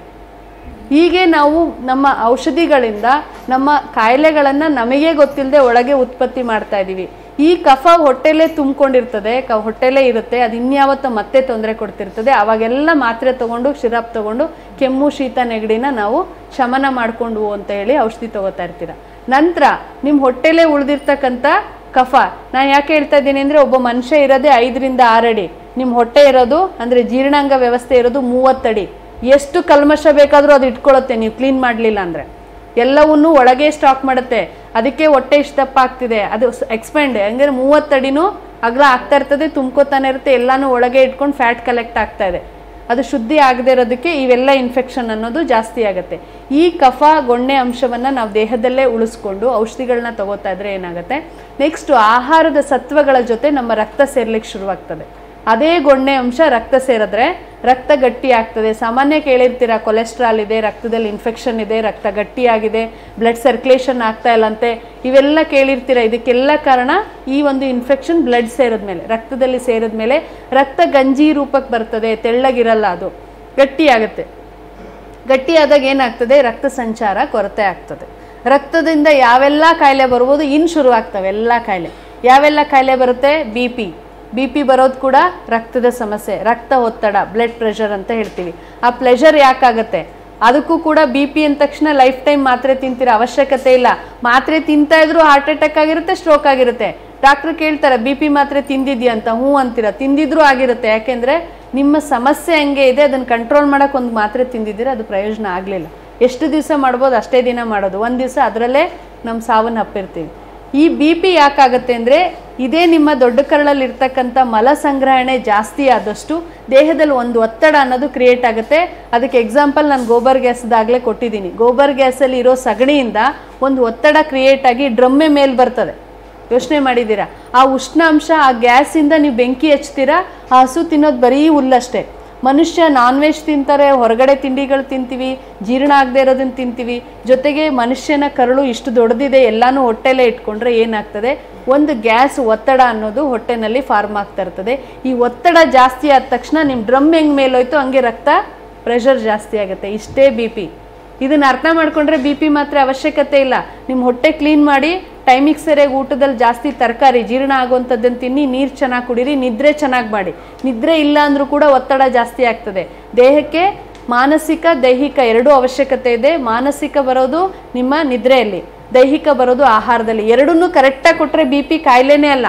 ಹೀಗೆ ನಾವು ನಮ್ಮ ಔಷಧಿಗಳಿಂದ ನಮ್ಮ ಕಾಯಿಲೆಗಳನ್ನು ನಮಗೆ ಗೊತ್ತಿಲ್ಲದೆ ಒಳಗೆ ಉತ್ಪತ್ತಿ ಮಾಡ್ತಾ ಇದ್ದೀವಿ ಈ ಕಫ ಹೊಟ್ಟೆಲೇ ತುಂಬಿಕೊಂಡಿರ್ತದೆ ಕ ಹೊಟ್ಟೆಲೇ ಇರುತ್ತೆ ಅದು ಇನ್ಯಾವತ್ತೋ ಮತ್ತೆ ತೊಂದರೆ ಕೊಡ್ತಿರ್ತದೆ ಅವಾಗೆಲ್ಲ ಮಾತ್ರೆ ತಗೊಂಡು ಸಿರಪ್ ತಗೊಂಡು ಕೆಮ್ಮು ಶೀತ ನೆಗಡಿನ ನಾವು ಶಮನ ಮಾಡ್ಕೊಂಡು ಅಂತ ಹೇಳಿ ಔಷಧಿ ತಗೋತಾ ಇರ್ತೀರ ನಂತರ ನಿಮ್ಮ ಹೊಟ್ಟೆಲೇ ಉಳಿದಿರ್ತಕ್ಕಂಥ ಕಫ ನಾನು ಯಾಕೆ ಹೇಳ್ತಾ ಇದ್ದೀನಿ ಅಂದರೆ ಒಬ್ಬ ಮನುಷ್ಯ ಇರೋದೇ ಐದರಿಂದ ಆರಡಿ ನಿಮ್ಮ ಹೊಟ್ಟೆ ಇರೋದು ಅಂದರೆ ಜೀರ್ಣಾಂಗ ವ್ಯವಸ್ಥೆ ಇರೋದು ಮೂವತ್ತಡಿ ಎಷ್ಟು ಕಲ್ಮಶ ಬೇಕಾದರೂ ಅದು ಇಟ್ಕೊಳ್ಳುತ್ತೆ ನೀವು ಕ್ಲೀನ್ ಮಾಡಲಿಲ್ಲ ಅಂದರೆ ಎಲ್ಲವನ್ನೂ ಒಳಗೆ ಸ್ಟಾಕ್ ಮಾಡುತ್ತೆ ಅದಕ್ಕೆ ಹೊಟ್ಟೆ ಇಷ್ಟು ದಪ್ಪ ಆಗ್ತಿದೆ ಅದು ಎಕ್ಸ್ಪೆಂಡ್ ಹಂಗಾರೆ ಮೂವತ್ತಡಿನೂ ಅಗಲ ಆಗ್ತಾ ಇರ್ತದೆ ತುಂಬ್ಕೋತಾನೆ ಇರುತ್ತೆ ಎಲ್ಲಾನು ಒಳಗೆ ಇಟ್ಕೊಂಡು ಫ್ಯಾಟ್ ಕಲೆಕ್ಟ್ ಆಗ್ತಾ ಇದೆ ಅದು ಶುದ್ಧಿ ಆಗದೆ ಇರೋದಕ್ಕೆ ಇವೆಲ್ಲ ಇನ್ಫೆಕ್ಷನ್ ಅನ್ನೋದು ಜಾಸ್ತಿ ಆಗುತ್ತೆ ಈ ಕಫ ಗೊಣ್ಣೆ ಅಂಶವನ್ನು ನಾವು ದೇಹದಲ್ಲೇ ಉಳಿಸ್ಕೊಂಡು ಔಷಧಿಗಳನ್ನ ತಗೋತಾ ಇದ್ರೆ ಏನಾಗುತ್ತೆ ನೆಕ್ಸ್ಟ್ ಆಹಾರದ ಸತ್ವಗಳ ಜೊತೆ ನಮ್ಮ ರಕ್ತ ಸೇರ್ಲಿಕ್ಕೆ ಶುರುವಾಗ್ತದೆ ಅದೇ ಗೊಣ್ಣೆ ಅಂಶ ರಕ್ತ ಸೇರಿದ್ರೆ ರಕ್ತ ಗಟ್ಟಿ ಆಗ್ತದೆ ಸಾಮಾನ್ಯ ಕೇಳಿರ್ತೀರ ಕೊಲೆಸ್ಟ್ರಾಲ್ ಇದೆ ರಕ್ತದಲ್ಲಿ ಇನ್ಫೆಕ್ಷನ್ ಇದೆ ರಕ್ತ ಗಟ್ಟಿಯಾಗಿದೆ ಬ್ಲಡ್ ಸರ್ಕ್ಯುಲೇಷನ್ ಆಗ್ತಾ ಇಲ್ಲಂತೆ ಇವೆಲ್ಲ ಕೇಳಿರ್ತೀರ ಇದಕ್ಕೆಲ್ಲ ಕಾರಣ ಈ ಒಂದು ಇನ್ಫೆಕ್ಷನ್ ಬ್ಲಡ್ ಸೇರಿದ್ಮೇಲೆ ರಕ್ತದಲ್ಲಿ ಸೇರಿದ್ಮೇಲೆ ರಕ್ತ ಗಂಜಿ ರೂಪಕ್ಕೆ ಬರ್ತದೆ ತೆಳ್ಳಗಿರಲ್ಲ ಅದು ಗಟ್ಟಿಯಾಗುತ್ತೆ ಗಟ್ಟಿಯಾದಾಗ ಏನಾಗ್ತದೆ ರಕ್ತ ಸಂಚಾರ ಕೊರತೆ ಆಗ್ತದೆ ರಕ್ತದಿಂದ ಯಾವೆಲ್ಲ ಕಾಯಿಲೆ ಬರ್ಬೋದು ಇನ್ನು ಶುರು ಆಗ್ತವೆ ಎಲ್ಲ ಕಾಯಿಲೆ ಯಾವೆಲ್ಲ ಕಾಯಿಲೆ ಬರುತ್ತೆ ಬಿ ಪಿ ಬಿ ಪಿ ಬರೋದು ಕೂಡ ರಕ್ತದ ಸಮಸ್ಯೆ ರಕ್ತ ಒತ್ತಡ ಬ್ಲಡ್ ಪ್ರೆಷರ್ ಅಂತ ಹೇಳ್ತೀವಿ ಆ ಪ್ಲೆಷರ್ ಯಾಕಾಗತ್ತೆ ಅದಕ್ಕೂ ಕೂಡ ಬಿ ಪಿ ಅಂದ ತಕ್ಷಣ ಲೈಫ್ ಟೈಮ್ ಮಾತ್ರೆ ತಿಂತೀರ ಅವಶ್ಯಕತೆ ಇಲ್ಲ ಮಾತ್ರೆ ತಿಂತಾ ಇದ್ರು ಹಾರ್ಟ್ ಅಟ್ಯಾಕ್ ಆಗಿರುತ್ತೆ ಸ್ಟ್ರೋಕ್ ಆಗಿರುತ್ತೆ ಡಾಕ್ಟ್ರ್ ಕೇಳ್ತಾರೆ ಬಿ ಪಿ ಮಾತ್ರೆ ತಿಂದಿದ್ಯಾ ಅಂತ ಹ್ಞೂ ಅಂತೀರ ತಿಂದಿದ್ರೂ ಆಗಿರುತ್ತೆ ಯಾಕೆಂದ್ರೆ ನಿಮ್ಮ ಸಮಸ್ಯೆ ಹಂಗೆ ಇದೆ ಅದನ್ನು ಕಂಟ್ರೋಲ್ ಮಾಡೋಕೆ ಒಂದು ಮಾತ್ರೆ ತಿಂದಿದ್ದೀರ ಅದು ಪ್ರಯೋಜನ ಆಗಲಿಲ್ಲ ಎಷ್ಟು ದಿವಸ ಮಾಡ್ಬೋದು ಅಷ್ಟೇ ದಿನ ಮಾಡೋದು ಒಂದು ದಿವಸ ಅದರಲ್ಲೇ ನಮ್ಮ ಸಾವನ್ನು ಅಪ್ಪಿರ್ತೀವಿ ಈ ಬಿ ಪಿ ಯಾಕಾಗತ್ತೆ ಅಂದರೆ ಇದೇ ನಿಮ್ಮ ದೊಡ್ಡ ಕರಳಲ್ಲಿ ಇರ್ತಕ್ಕಂಥ ಮಲ ಸಂಗ್ರಹಣೆ ಜಾಸ್ತಿ ಆದಷ್ಟು ದೇಹದಲ್ಲಿ ಒಂದು ಒತ್ತಡ ಅನ್ನೋದು ಕ್ರಿಯೇಟ್ ಆಗುತ್ತೆ ಅದಕ್ಕೆ ಎಕ್ಸಾಂಪಲ್ ನಾನು ಗೋಬರ್ ಗ್ಯಾಸ್ದಾಗಲೇ ಕೊಟ್ಟಿದ್ದೀನಿ ಗೋಬರ್ ಗ್ಯಾಸಲ್ಲಿ ಇರೋ ಸಗಣಿಯಿಂದ ಒಂದು ಒತ್ತಡ ಕ್ರಿಯೇಟ್ ಆಗಿ ಡ್ರಮ್ಮೆ ಮೇಲೆ ಬರ್ತದೆ ಯೋಚನೆ ಮಾಡಿದ್ದೀರಾ ಆ ಉಷ್ಣಾಂಶ ಆ ಗ್ಯಾಸಿಂದ ನೀವು ಬೆಂಕಿ ಹಚ್ತೀರಾ ಆ ಹಸು ತಿನ್ನೋದು ಬರೀ ಹುಲ್ಲಷ್ಟೇ ಮನುಷ್ಯ ನಾನ್ ವೆಜ್ ತಿಂತಾರೆ ಹೊರಗಡೆ ತಿಂಡಿಗಳು ತಿಂತೀವಿ ಜೀರ್ಣ ಆಗದೆ ಇರೋದನ್ನ ತಿಂತೀವಿ ಜೊತೆಗೆ ಮನುಷ್ಯನ ಕರಳು ಇಷ್ಟು ದೊಡ್ಡದಿದೆ ಎಲ್ಲಾನು ಹೊಟ್ಟೆಲೇ ಇಟ್ಕೊಂಡ್ರೆ ಏನಾಗ್ತದೆ ಒಂದು ಗ್ಯಾಸ್ ಒತ್ತಡ ಅನ್ನೋದು ಹೊಟ್ಟೆನಲ್ಲಿ ಫಾರ್ಮ್ ಆಗ್ತಾ ಇರ್ತದೆ ಈ ಒತ್ತಡ ಜಾಸ್ತಿ ಆದ ತಕ್ಷಣ ನಿಮ್ಮ ಡ್ರಮ್ ಹೆಂಗ್ ಮೇಲೋಯ್ತು ಹಂಗೆ ರಕ್ತ ಪ್ರೆಷರ್ ಜಾಸ್ತಿ ಆಗುತ್ತೆ ಇಷ್ಟೇ ಬಿ ಪಿ ಇದನ್ನ ಅರ್ಥ ಮಾಡ್ಕೊಂಡ್ರೆ ಬಿ ಪಿ ಮಾತ್ರ ಅವಶ್ಯಕತೆ ಇಲ್ಲ ನಿಮ್ಮ ಹೊಟ್ಟೆ ಕ್ಲೀನ್ ಮಾಡಿ ಟೈಮಿಗೆ ಸರಿಯಾಗಿ ಊಟದಲ್ಲಿ ಜಾಸ್ತಿ ತರಕಾರಿ ಜೀರ್ಣ ಆಗುವಂಥದ್ದನ್ನು ತಿನ್ನಿ ನೀರು ಚೆನ್ನಾಗಿ ಕುಡೀರಿ ನಿದ್ರೆ ಚೆನ್ನಾಗಿ ಮಾಡಿ ನಿದ್ರೆ ಇಲ್ಲ ಅಂದರೂ ಕೂಡ ಒತ್ತಡ ಜಾಸ್ತಿ ಆಗ್ತದೆ ದೇಹಕ್ಕೆ ಮಾನಸಿಕ ದೈಹಿಕ ಎರಡೂ ಅವಶ್ಯಕತೆ ಇದೆ ಮಾನಸಿಕ ಬರೋದು ನಿಮ್ಮ ನಿದ್ರೆಯಲ್ಲಿ ದೈಹಿಕ ಬರೋದು ಆಹಾರದಲ್ಲಿ ಎರಡನ್ನೂ ಕರೆಕ್ಟಾಗಿ ಕೊಟ್ಟರೆ ಬಿ ಪಿ ಕಾಯಿಲೆನೇ ಅಲ್ಲ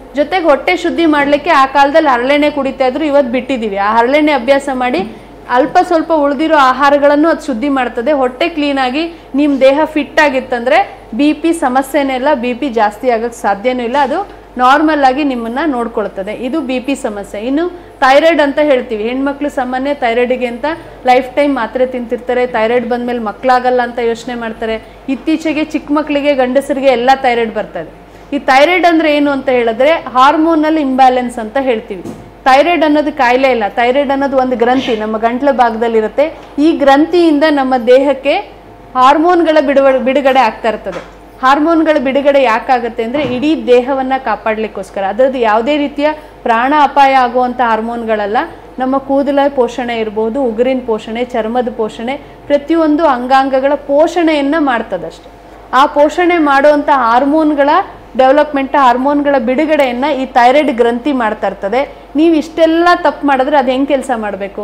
ಜೊತೆಗೆ ಹೊಟ್ಟೆ ಶುದ್ಧಿ ಮಾಡಲಿಕ್ಕೆ ಆ ಕಾಲದಲ್ಲಿ ಹರಳೆಣ್ಣೆ ಕುಡಿತಾ ಇದ್ರು ಇವತ್ತು ಬಿಟ್ಟಿದ್ದೀವಿ ಆ ಹರಳೆಣ್ಣೆ ಅಭ್ಯಾಸ ಮಾಡಿ ಅಲ್ಪ ಸ್ವಲ್ಪ ಉಳಿದಿರೋ ಆಹಾರಗಳನ್ನು ಅದು ಶುದ್ಧಿ ಮಾಡ್ತದೆ ಹೊಟ್ಟೆ ಕ್ಲೀನಾಗಿ ನಿಮ್ಮ ದೇಹ ಫಿಟ್ ಆಗಿತ್ತಂದ್ರೆ ಬಿ ಪಿ ಸಮಸ್ಯೆನೇ ಇಲ್ಲ ಬಿ ಪಿ ಜಾಸ್ತಿ ಆಗಕ್ಕೆ ಸಾಧ್ಯನೂ ಇಲ್ಲ ಅದು ನಾರ್ಮಲ್ ಆಗಿ ನಿಮ್ಮನ್ನ ನೋಡ್ಕೊಳ್ತದೆ ಇದು ಬಿ ಪಿ ಸಮಸ್ಯೆ ಇನ್ನು ಥೈರಾಯ್ಡ್ ಅಂತ ಹೇಳ್ತೀವಿ ಹೆಣ್ಮಕ್ಳು ಸಾಮಾನ್ಯ ಥೈರಾಯ್ಡಿಗೆ ಅಂತ ಲೈಫ್ ಟೈಮ್ ಮಾತ್ರೆ ತಿಂತಿರ್ತಾರೆ ಥೈರಾಯ್ಡ್ ಬಂದ್ಮೇಲೆ ಮಕ್ಕಳಾಗಲ್ಲ ಅಂತ ಯೋಚನೆ ಮಾಡ್ತಾರೆ ಇತ್ತೀಚೆಗೆ ಚಿಕ್ಕ ಮಕ್ಕಳಿಗೆ ಗಂಡಸರಿಗೆ ಎಲ್ಲ ಥೈರಾಯ್ಡ್ ಬರ್ತದೆ ಈ ಥೈರಾಯ್ಡ್ ಅಂದ್ರೆ ಏನು ಅಂತ ಹೇಳಿದ್ರೆ ಹಾರ್ಮೋನಲ್ ಇಂಬ್ಯಾಲೆನ್ಸ್ ಅಂತ ಹೇಳ್ತೀವಿ ಥೈರಾಯ್ಡ್ ಅನ್ನೋದು ಕಾಯಿಲೆ ಇಲ್ಲ ಥೈರಾಯ್ಡ್ ಅನ್ನೋದು ಒಂದು ಗ್ರಂಥಿ ನಮ್ಮ ಗಂಟ್ಲ ಭಾಗದಲ್ಲಿರುತ್ತೆ ಈ ಗ್ರಂಥಿಯಿಂದ ನಮ್ಮ ದೇಹಕ್ಕೆ ಹಾರ್ಮೋನ್ಗಳ ಬಿಡುವ ಬಿಡುಗಡೆ ಆಗ್ತಾ ಇರ್ತದೆ ಹಾರ್ಮೋನ್ಗಳ ಬಿಡುಗಡೆ ಯಾಕಾಗುತ್ತೆ ಅಂದರೆ ಇಡೀ ದೇಹವನ್ನು ಕಾಪಾಡಲಿಕ್ಕೋಸ್ಕರ ಅದರದ್ದು ಯಾವುದೇ ರೀತಿಯ ಪ್ರಾಣ ಅಪಾಯ ಆಗುವಂಥ ಹಾರ್ಮೋನ್ಗಳಲ್ಲ ನಮ್ಮ ಕೂದಲ ಪೋಷಣೆ ಇರ್ಬೋದು ಉಗುರಿನ ಪೋಷಣೆ ಚರ್ಮದ ಪೋಷಣೆ ಪ್ರತಿಯೊಂದು ಅಂಗಾಂಗಗಳ ಪೋಷಣೆಯನ್ನು ಮಾಡ್ತದಷ್ಟೆ ಆ ಪೋಷಣೆ ಮಾಡುವಂಥ ಹಾರ್ಮೋನ್ಗಳ ಡೆವಲಪ್ಮೆಂಟ್ ಹಾರ್ಮೋನ್ಗಳ ಬಿಡುಗಡೆಯನ್ನು ಈ ಥೈರಾಯ್ಡ್ ಗ್ರಂಥಿ ಮಾಡ್ತಾ ಇರ್ತದೆ ನೀವು ಇಷ್ಟೆಲ್ಲ ತಪ್ಪು ಮಾಡಿದ್ರೆ ಅದು ಹೆಂಗೆ ಕೆಲಸ ಮಾಡಬೇಕು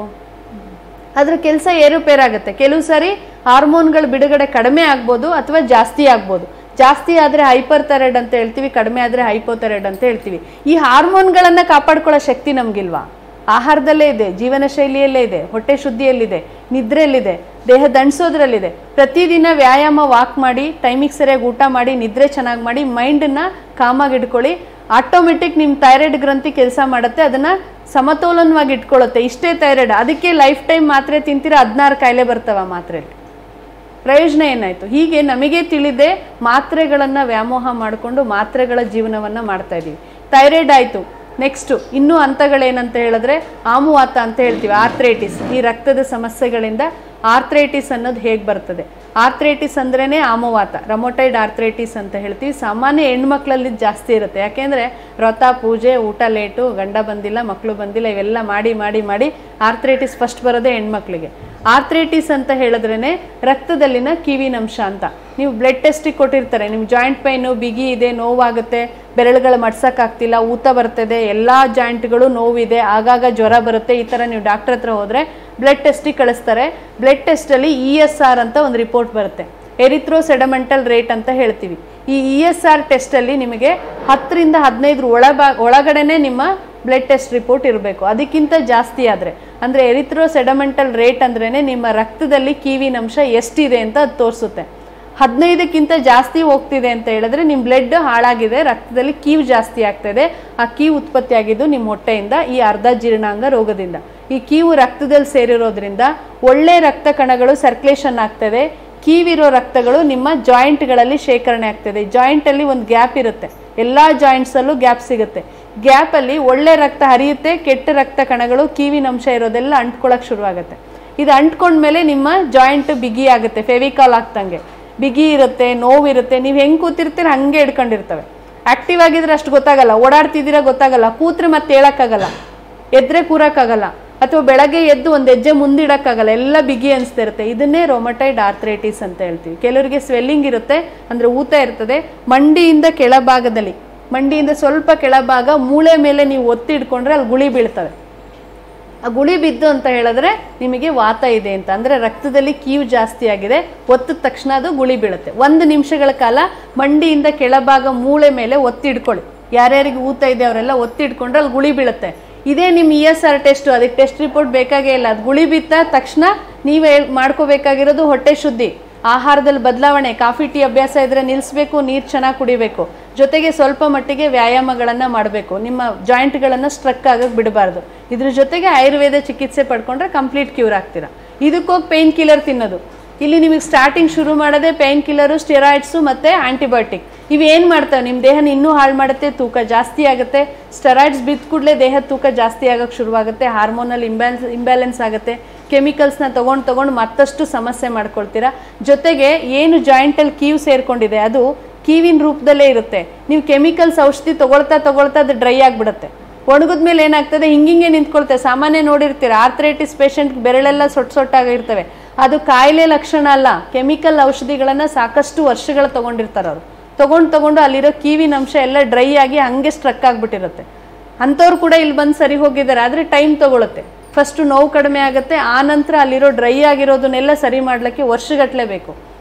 ಅದ್ರ ಕೆಲಸ ಏರುಪೇರಾಗುತ್ತೆ ಕೆಲವು ಸಾರಿ ಹಾರ್ಮೋನ್ಗಳ ಬಿಡುಗಡೆ ಕಡಿಮೆ ಆಗ್ಬೋದು ಅಥವಾ ಜಾಸ್ತಿ ಆಗ್ಬೋದು ಜಾಸ್ತಿ ಆದರೆ ಹೈಪರ್ ಥೈರಾಯ್ಡ್ ಅಂತ ಹೇಳ್ತೀವಿ ಕಡಿಮೆ ಆದರೆ ಹೈಪೋಥೈರಾಯ್ಡ್ ಅಂತ ಹೇಳ್ತೀವಿ ಈ ಹಾರ್ಮೋನ್ಗಳನ್ನು ಕಾಪಾಡ್ಕೊಳ್ಳೋ ಶಕ್ತಿ ನಮಗಿಲ್ವಾ ಆಹಾರದಲ್ಲೇ ಇದೆ ಜೀವನ ಶೈಲಿಯಲ್ಲೇ ಇದೆ ಹೊಟ್ಟೆ ಶುದ್ಧಿಯಲ್ಲಿದೆ ನಿದ್ರೆಯಲ್ಲಿದೆ ದೇಹ ದಂಡಿಸೋದ್ರಲ್ಲಿದೆ ಪ್ರತಿದಿನ ವ್ಯಾಯಾಮ ವಾಕ್ ಮಾಡಿ ಟೈಮಿಗೆ ಸರಿಯಾಗಿ ಊಟ ಮಾಡಿ ನಿದ್ರೆ ಚೆನ್ನಾಗಿ ಮಾಡಿ ಮೈಂಡನ್ನ ಕಾಮಾಗಿ ಇಟ್ಕೊಳ್ಳಿ ಆಟೋಮೆಟಿಕ್ ನಿಮ್ಮ ಥೈರಾಯ್ಡ್ ಗ್ರಂಥಿ ಕೆಲಸ ಮಾಡುತ್ತೆ ಅದನ್ನ ಸಮತೋಲನವಾಗಿ ಇಟ್ಕೊಳ್ಳುತ್ತೆ ಇಷ್ಟೇ ಥೈರಾಯ್ಡ್ ಅದಕ್ಕೆ ಲೈಫ್ ಟೈಮ್ ಮಾತ್ರೆ ತಿಂತೀರಾ ಹದಿನಾರು ಕಾಯಿಲೆ ಬರ್ತವ ಮಾತ್ರೆಯಲ್ಲಿ ಪ್ರಯೋಜನ ಏನಾಯ್ತು ಹೀಗೆ ನಮಗೆ ತಿಳಿದೇ ಮಾತ್ರೆಗಳನ್ನು ವ್ಯಾಮೋಹ ಮಾಡಿಕೊಂಡು ಮಾತ್ರೆಗಳ ಜೀವನವನ್ನು ಮಾಡ್ತಾ ಇದ್ದೀವಿ ಥೈರಾಯ್ಡ್ ಆಯಿತು ನೆಕ್ಸ್ಟು ಇನ್ನೂ ಹಂತಗಳೇನಂತ ಹೇಳಿದ್ರೆ ಆಮುವಾತ ಅಂತ ಹೇಳ್ತೀವಿ ಆರ್ಥ್ರೈಟಿಸ್ ಈ ರಕ್ತದ ಸಮಸ್ಯೆಗಳಿಂದ ಆರ್ಥ್ರೈಟಿಸ್ ಅನ್ನೋದು ಹೇಗೆ ಬರ್ತದೆ ಆರ್ಥ್ರೈಟಿಸ್ ಅಂದ್ರೇ ಆಮುವಾತ ರಮೋಟೈಡ್ ಆರ್ಥ್ರೈಟಿಸ್ ಅಂತ ಹೇಳ್ತೀವಿ ಸಾಮಾನ್ಯ ಹೆಣ್ಮಕ್ಳಲ್ಲಿ ಜಾಸ್ತಿ ಇರುತ್ತೆ ಯಾಕೆಂದರೆ ವ್ರತ ಪೂಜೆ ಊಟ ಲೇಟು ಗಂಡ ಬಂದಿಲ್ಲ ಮಕ್ಕಳು ಬಂದಿಲ್ಲ ಇವೆಲ್ಲ ಮಾಡಿ ಮಾಡಿ ಮಾಡಿ ಆರ್ಥ್ರೈಟಿಸ್ ಫಸ್ಟ್ ಬರೋದೇ ಹೆಣ್ಮಕ್ಳಿಗೆ ಆರ್ಥ್ರೈಟಿಸ್ ಅಂತ ಹೇಳಿದ್ರೇ ರಕ್ತದಲ್ಲಿನ ಕಿವಿನಂಶ ಅಂತ ನೀವು ಬ್ಲಡ್ ಟೆಸ್ಟಿಗೆ ಕೊಟ್ಟಿರ್ತಾರೆ ನಿಮ್ಮ ಜಾಯಿಂಟ್ ಪೈನು ಬಿಗಿ ಇದೆ ನೋವಾಗುತ್ತೆ ಬೆರಳುಗಳು ಮಡ್ಸೋಕ್ಕಾಗ್ತಿಲ್ಲ ಊತ ಬರ್ತದೆ ಎಲ್ಲ ಜಾಯಿಂಟ್ಗಳು ನೋವಿದೆ ಆಗಾಗ ಜ್ವರ ಬರುತ್ತೆ ಈ ಥರ ನೀವು ಡಾಕ್ಟರ್ ಹತ್ರ ಹೋದರೆ ಬ್ಲಡ್ ಟೆಸ್ಟಿಗೆ ಕಳಿಸ್ತಾರೆ ಬ್ಲಡ್ ಟೆಸ್ಟಲ್ಲಿ ಇ ಎಸ್ ಆರ್ ಅಂತ ಒಂದು ರಿಪೋರ್ಟ್ ಬರುತ್ತೆ ಎರಿಥ್ರೋ ಸೆಡಮೆಂಟಲ್ ರೇಟ್ ಅಂತ ಹೇಳ್ತೀವಿ ಈ ಇ ಎಸ್ ಆರ್ ಟೆಸ್ಟಲ್ಲಿ ನಿಮಗೆ ಹತ್ತರಿಂದ ಹದಿನೈದರ ಒಳಬಾ ಒಳಗಡೆನೆ ನಿಮ್ಮ ಬ್ಲಡ್ ಟೆಸ್ಟ್ ರಿಪೋರ್ಟ್ ಇರಬೇಕು ಅದಕ್ಕಿಂತ ಜಾಸ್ತಿ ಆದರೆ ಅಂದರೆ ಎರಿಥ್ರೋ ಸೆಡಮೆಂಟಲ್ ರೇಟ್ ಅಂದ್ರೇ ನಿಮ್ಮ ರಕ್ತದಲ್ಲಿ ಕಿವಿನಂಶ ಎಷ್ಟಿದೆ ಅಂತ ಅದು ತೋರಿಸುತ್ತೆ ಹದಿನೈದಕ್ಕಿಂತ ಜಾಸ್ತಿ ಹೋಗ್ತಿದೆ ಅಂತ ಹೇಳಿದ್ರೆ ನಿಮ್ಮ ಬ್ಲಡ್ ಹಾಳಾಗಿದೆ ರಕ್ತದಲ್ಲಿ ಕೀವು ಜಾಸ್ತಿ ಆಗ್ತದೆ ಆ ಕೀವು ಉತ್ಪತ್ತಿ ಆಗಿದ್ದು ನಿಮ್ಮ ಹೊಟ್ಟೆಯಿಂದ ಈ ಅರ್ಧ ಜೀರ್ಣಾಂಗ ರೋಗದಿಂದ ಈ ಕೀವು ರಕ್ತದಲ್ಲಿ ಸೇರಿರೋದ್ರಿಂದ ಒಳ್ಳೆ ರಕ್ತ ಕಣಗಳು ಸರ್ಕ್ಯುಲೇಷನ್ ಆಗ್ತದೆ ಕೀವಿರೋ ರಕ್ತಗಳು ನಿಮ್ಮ ಜಾಯಿಂಟ್ಗಳಲ್ಲಿ ಶೇಖರಣೆ ಆಗ್ತದೆ ಜಾಯಿಂಟಲ್ಲಿ ಒಂದು ಗ್ಯಾಪ್ ಇರುತ್ತೆ ಎಲ್ಲ ಜಾಯಿಂಟ್ಸಲ್ಲೂ ಗ್ಯಾಪ್ ಸಿಗುತ್ತೆ ಗ್ಯಾಪಲ್ಲಿ ಒಳ್ಳೆ ರಕ್ತ ಹರಿಯುತ್ತೆ ಕೆಟ್ಟ ರಕ್ತ ಕಣಗಳು ಕೀವಿನಂಶ ಇರೋದೆಲ್ಲ ಅಂಟ್ಕೊಳಕ್ಕೆ ಶುರುವಾಗುತ್ತೆ ಇದು ಅಂಟ್ಕೊಂಡ್ಮೇಲೆ ನಿಮ್ಮ ಜಾಯಿಂಟ್ ಬಿಗಿ ಆಗುತ್ತೆ ಫೆವಿಕಾಲ್ ಆಗ್ತಂಗೆ ಬಿಗಿ ಇರುತ್ತೆ ನೋವಿರುತ್ತೆ ನೀವು ಹೆಂಗೆ ಕೂತಿರ್ತೀರ ಹಂಗೆ ಹಿಡ್ಕೊಂಡಿರ್ತವೆ ಆಕ್ಟಿವ್ ಆಗಿದ್ರೆ ಅಷ್ಟು ಗೊತ್ತಾಗಲ್ಲ ಓಡಾಡ್ತಿದ್ದೀರಾ ಗೊತ್ತಾಗಲ್ಲ ಕೂತ್ರೆ ಮತ್ತೆ ಹೇಳಕ್ಕಾಗಲ್ಲ ಎದ್ರೆ ಕೂರಕ್ಕಾಗಲ್ಲ ಅಥವಾ ಬೆಳಗ್ಗೆ ಎದ್ದು ಒಂದು ಹೆಜ್ಜೆ ಮುಂದಿಡಕ್ಕಾಗಲ್ಲ ಎಲ್ಲ ಬಿಗಿ ಅನಿಸ್ತಾ ಇರುತ್ತೆ ಇದನ್ನೇ ರೊಮಟೈಡ್ ಆರ್ಥ್ರೈಟಿಸ್ ಅಂತ ಹೇಳ್ತೀವಿ ಕೆಲವರಿಗೆ ಸ್ವೆಲ್ಲಿಂಗ್ ಇರುತ್ತೆ ಅಂದರೆ ಊತ ಇರ್ತದೆ ಮಂಡಿಯಿಂದ ಕೆಳಭಾಗದಲ್ಲಿ ಮಂಡಿಯಿಂದ ಸ್ವಲ್ಪ ಕೆಳಭಾಗ ಮೂಳೆ ಮೇಲೆ ನೀವು ಒತ್ತಿ ಇಟ್ಕೊಂಡ್ರೆ ಅಲ್ಲಿ ಗುಳಿ ಬೀಳ್ತವೆ ಆ ಗುಳಿ ಬಿದ್ದು ಅಂತ ಹೇಳಿದ್ರೆ ನಿಮಗೆ ವಾತ ಇದೆ ಅಂತ ಅಂದರೆ ರಕ್ತದಲ್ಲಿ ಕೀವು ಜಾಸ್ತಿ ಆಗಿದೆ ಒತ್ತಿದ ತಕ್ಷಣ ಅದು ಗುಳಿ ಬೀಳುತ್ತೆ ಒಂದು ನಿಮಿಷಗಳ ಕಾಲ ಮಂಡಿಯಿಂದ ಕೆಳಭಾಗ ಮೂಳೆ ಮೇಲೆ ಒತ್ತಿ ಇಟ್ಕೊಳ್ಳಿ ಯಾರ್ಯಾರಿಗೆ ಊತ ಇದೆ ಅವರೆಲ್ಲ ಒತ್ತಿ ಇಟ್ಕೊಂಡ್ರೆ ಅಲ್ಲಿ ಗುಳಿ ಬೀಳುತ್ತೆ ಇದೇ ನಿಮ್ಮ ಇ ಎಸ್ ಆರ್ ಟೆಸ್ಟು ಅದಕ್ಕೆ ಟೆಸ್ಟ್ ರಿಪೋರ್ಟ್ ಬೇಕಾಗೇ ಇಲ್ಲ ಅದು ಗುಳಿ ಬಿತ್ತ ತಕ್ಷಣ ನೀವೇ ಮಾಡ್ಕೋಬೇಕಾಗಿರೋದು ಹೊಟ್ಟೆ ಶುದ್ಧಿ ಆಹಾರದಲ್ಲಿ ಬದಲಾವಣೆ ಕಾಫಿ ಟೀ ಅಭ್ಯಾಸ ಇದ್ರೆ ನಿಲ್ಲಿಸ್ಬೇಕು ನೀರು ಚೆನ್ನಾಗಿ ಕುಡಿಬೇಕು ಜೊತೆಗೆ ಸ್ವಲ್ಪ ಮಟ್ಟಿಗೆ ವ್ಯಾಯಾಮಗಳನ್ನು ಮಾಡಬೇಕು ನಿಮ್ಮ ಜಾಯಿಂಟ್ಗಳನ್ನು ಸ್ಟ್ರಕ್ ಆಗಕ್ಕೆ ಬಿಡಬಾರ್ದು ಇದ್ರ ಜೊತೆಗೆ ಆಯುರ್ವೇದ ಚಿಕಿತ್ಸೆ ಪಡ್ಕೊಂಡ್ರೆ ಕಂಪ್ಲೀಟ್ ಕ್ಯೂರ್ ಆಗ್ತೀರಾ ಇದಕ್ಕೋಗಿ ಪೇನ್ ಕಿಲ್ಲರ್ ತಿನ್ನೋದು ಇಲ್ಲಿ ನಿಮಗೆ ಸ್ಟಾರ್ಟಿಂಗ್ ಶುರು ಮಾಡೋದೇ ಪೇನ್ ಕಿಲ್ಲರು ಸ್ಟೆರಾಯ್ಡ್ಸು ಮತ್ತು ಆಂಟಿಬಯೋಟಿಕ್ ಇವೇನು ಮಾಡ್ತವೆ ನಿಮ್ಮ ದೇಹನ ಇನ್ನೂ ಹಾಳು ಮಾಡುತ್ತೆ ತೂಕ ಜಾಸ್ತಿ ಆಗುತ್ತೆ ಸ್ಟೆರಾಯ್ಡ್ಸ್ ಬಿದ್ದ ಕೂಡಲೇ ದೇಹದ ತೂಕ ಜಾಸ್ತಿ ಆಗೋಕ್ಕೆ ಶುರುವಾಗುತ್ತೆ ಹಾರ್ಮೋನಲ್ ಇಂಬ್ಯಾಲೆನ್ಸ್ ಇಂಬ್ಯಾಲೆನ್ಸ್ ಆಗುತ್ತೆ ಕೆಮಿಕಲ್ಸ್ನ ತೊಗೊಂಡು ತೊಗೊಂಡು ಮತ್ತಷ್ಟು ಸಮಸ್ಯೆ ಮಾಡ್ಕೊಳ್ತೀರಾ ಜೊತೆಗೆ ಏನು ಜಾಯಿಂಟಲ್ಲಿ ಕೀವು ಸೇರ್ಕೊಂಡಿದೆ ಅದು ಕೀವಿನ ರೂಪದಲ್ಲೇ ಇರುತ್ತೆ ನೀವು ಕೆಮಿಕಲ್ಸ್ ಔಷಧಿ ತೊಗೊಳ್ತಾ ತೊಗೊಳ್ತಾ ಅದು ಡ್ರೈ ಆಗಿಬಿಡುತ್ತೆ ಒಣಗಿದ್ಮೇಲೆ ಏನಾಗ್ತದೆ ಹಿಂಗಿಂಗೆ ನಿಂತ್ಕೊಳ್ತೇವೆ ಸಾಮಾನ್ಯ ನೋಡಿರ್ತೀರ ಆರ್ಥ್ರೈಟಿಸ್ ಪೇಷಂಟ್ ಬೆರಳೆಲ್ಲ ಸೊಟ್ಟು ಸೊಟ್ಟಾಗಿರ್ತವೆ ಅದು ಕಾಯಿಲೆ ಲಕ್ಷಣ ಅಲ್ಲ ಕೆಮಿಕಲ್ ಔಷಧಿಗಳನ್ನು ಸಾಕಷ್ಟು ವರ್ಷಗಳು ತೊಗೊಂಡಿರ್ತಾರೆ ಅವರು ತೊಗೊಂಡು ತೊಗೊಂಡು ಅಲ್ಲಿರೋ ಕೀವಿನ ಅಂಶ ಎಲ್ಲ ಡ್ರೈ ಆಗಿ ಹಂಗೆ ಸ್ಟ್ರಕ್ ಆಗಿಬಿಟ್ಟಿರುತ್ತೆ ಅಂಥವ್ರು ಕೂಡ ಇಲ್ಲಿ ಬಂದು ಸರಿ ಹೋಗಿದ್ದಾರೆ ಆದರೆ ಟೈಮ್ ತೊಗೊಳುತ್ತೆ ಫಸ್ಟು ನೋವು ಕಡಿಮೆ ಆಗುತ್ತೆ ಆ ನಂತರ ಅಲ್ಲಿರೋ ಡ್ರೈ ಆಗಿರೋದನ್ನೆಲ್ಲ ಸರಿ ಮಾಡಲಿಕ್ಕೆ ವರ್ಷಗಟ್ಟಲೆ ಬೇಕು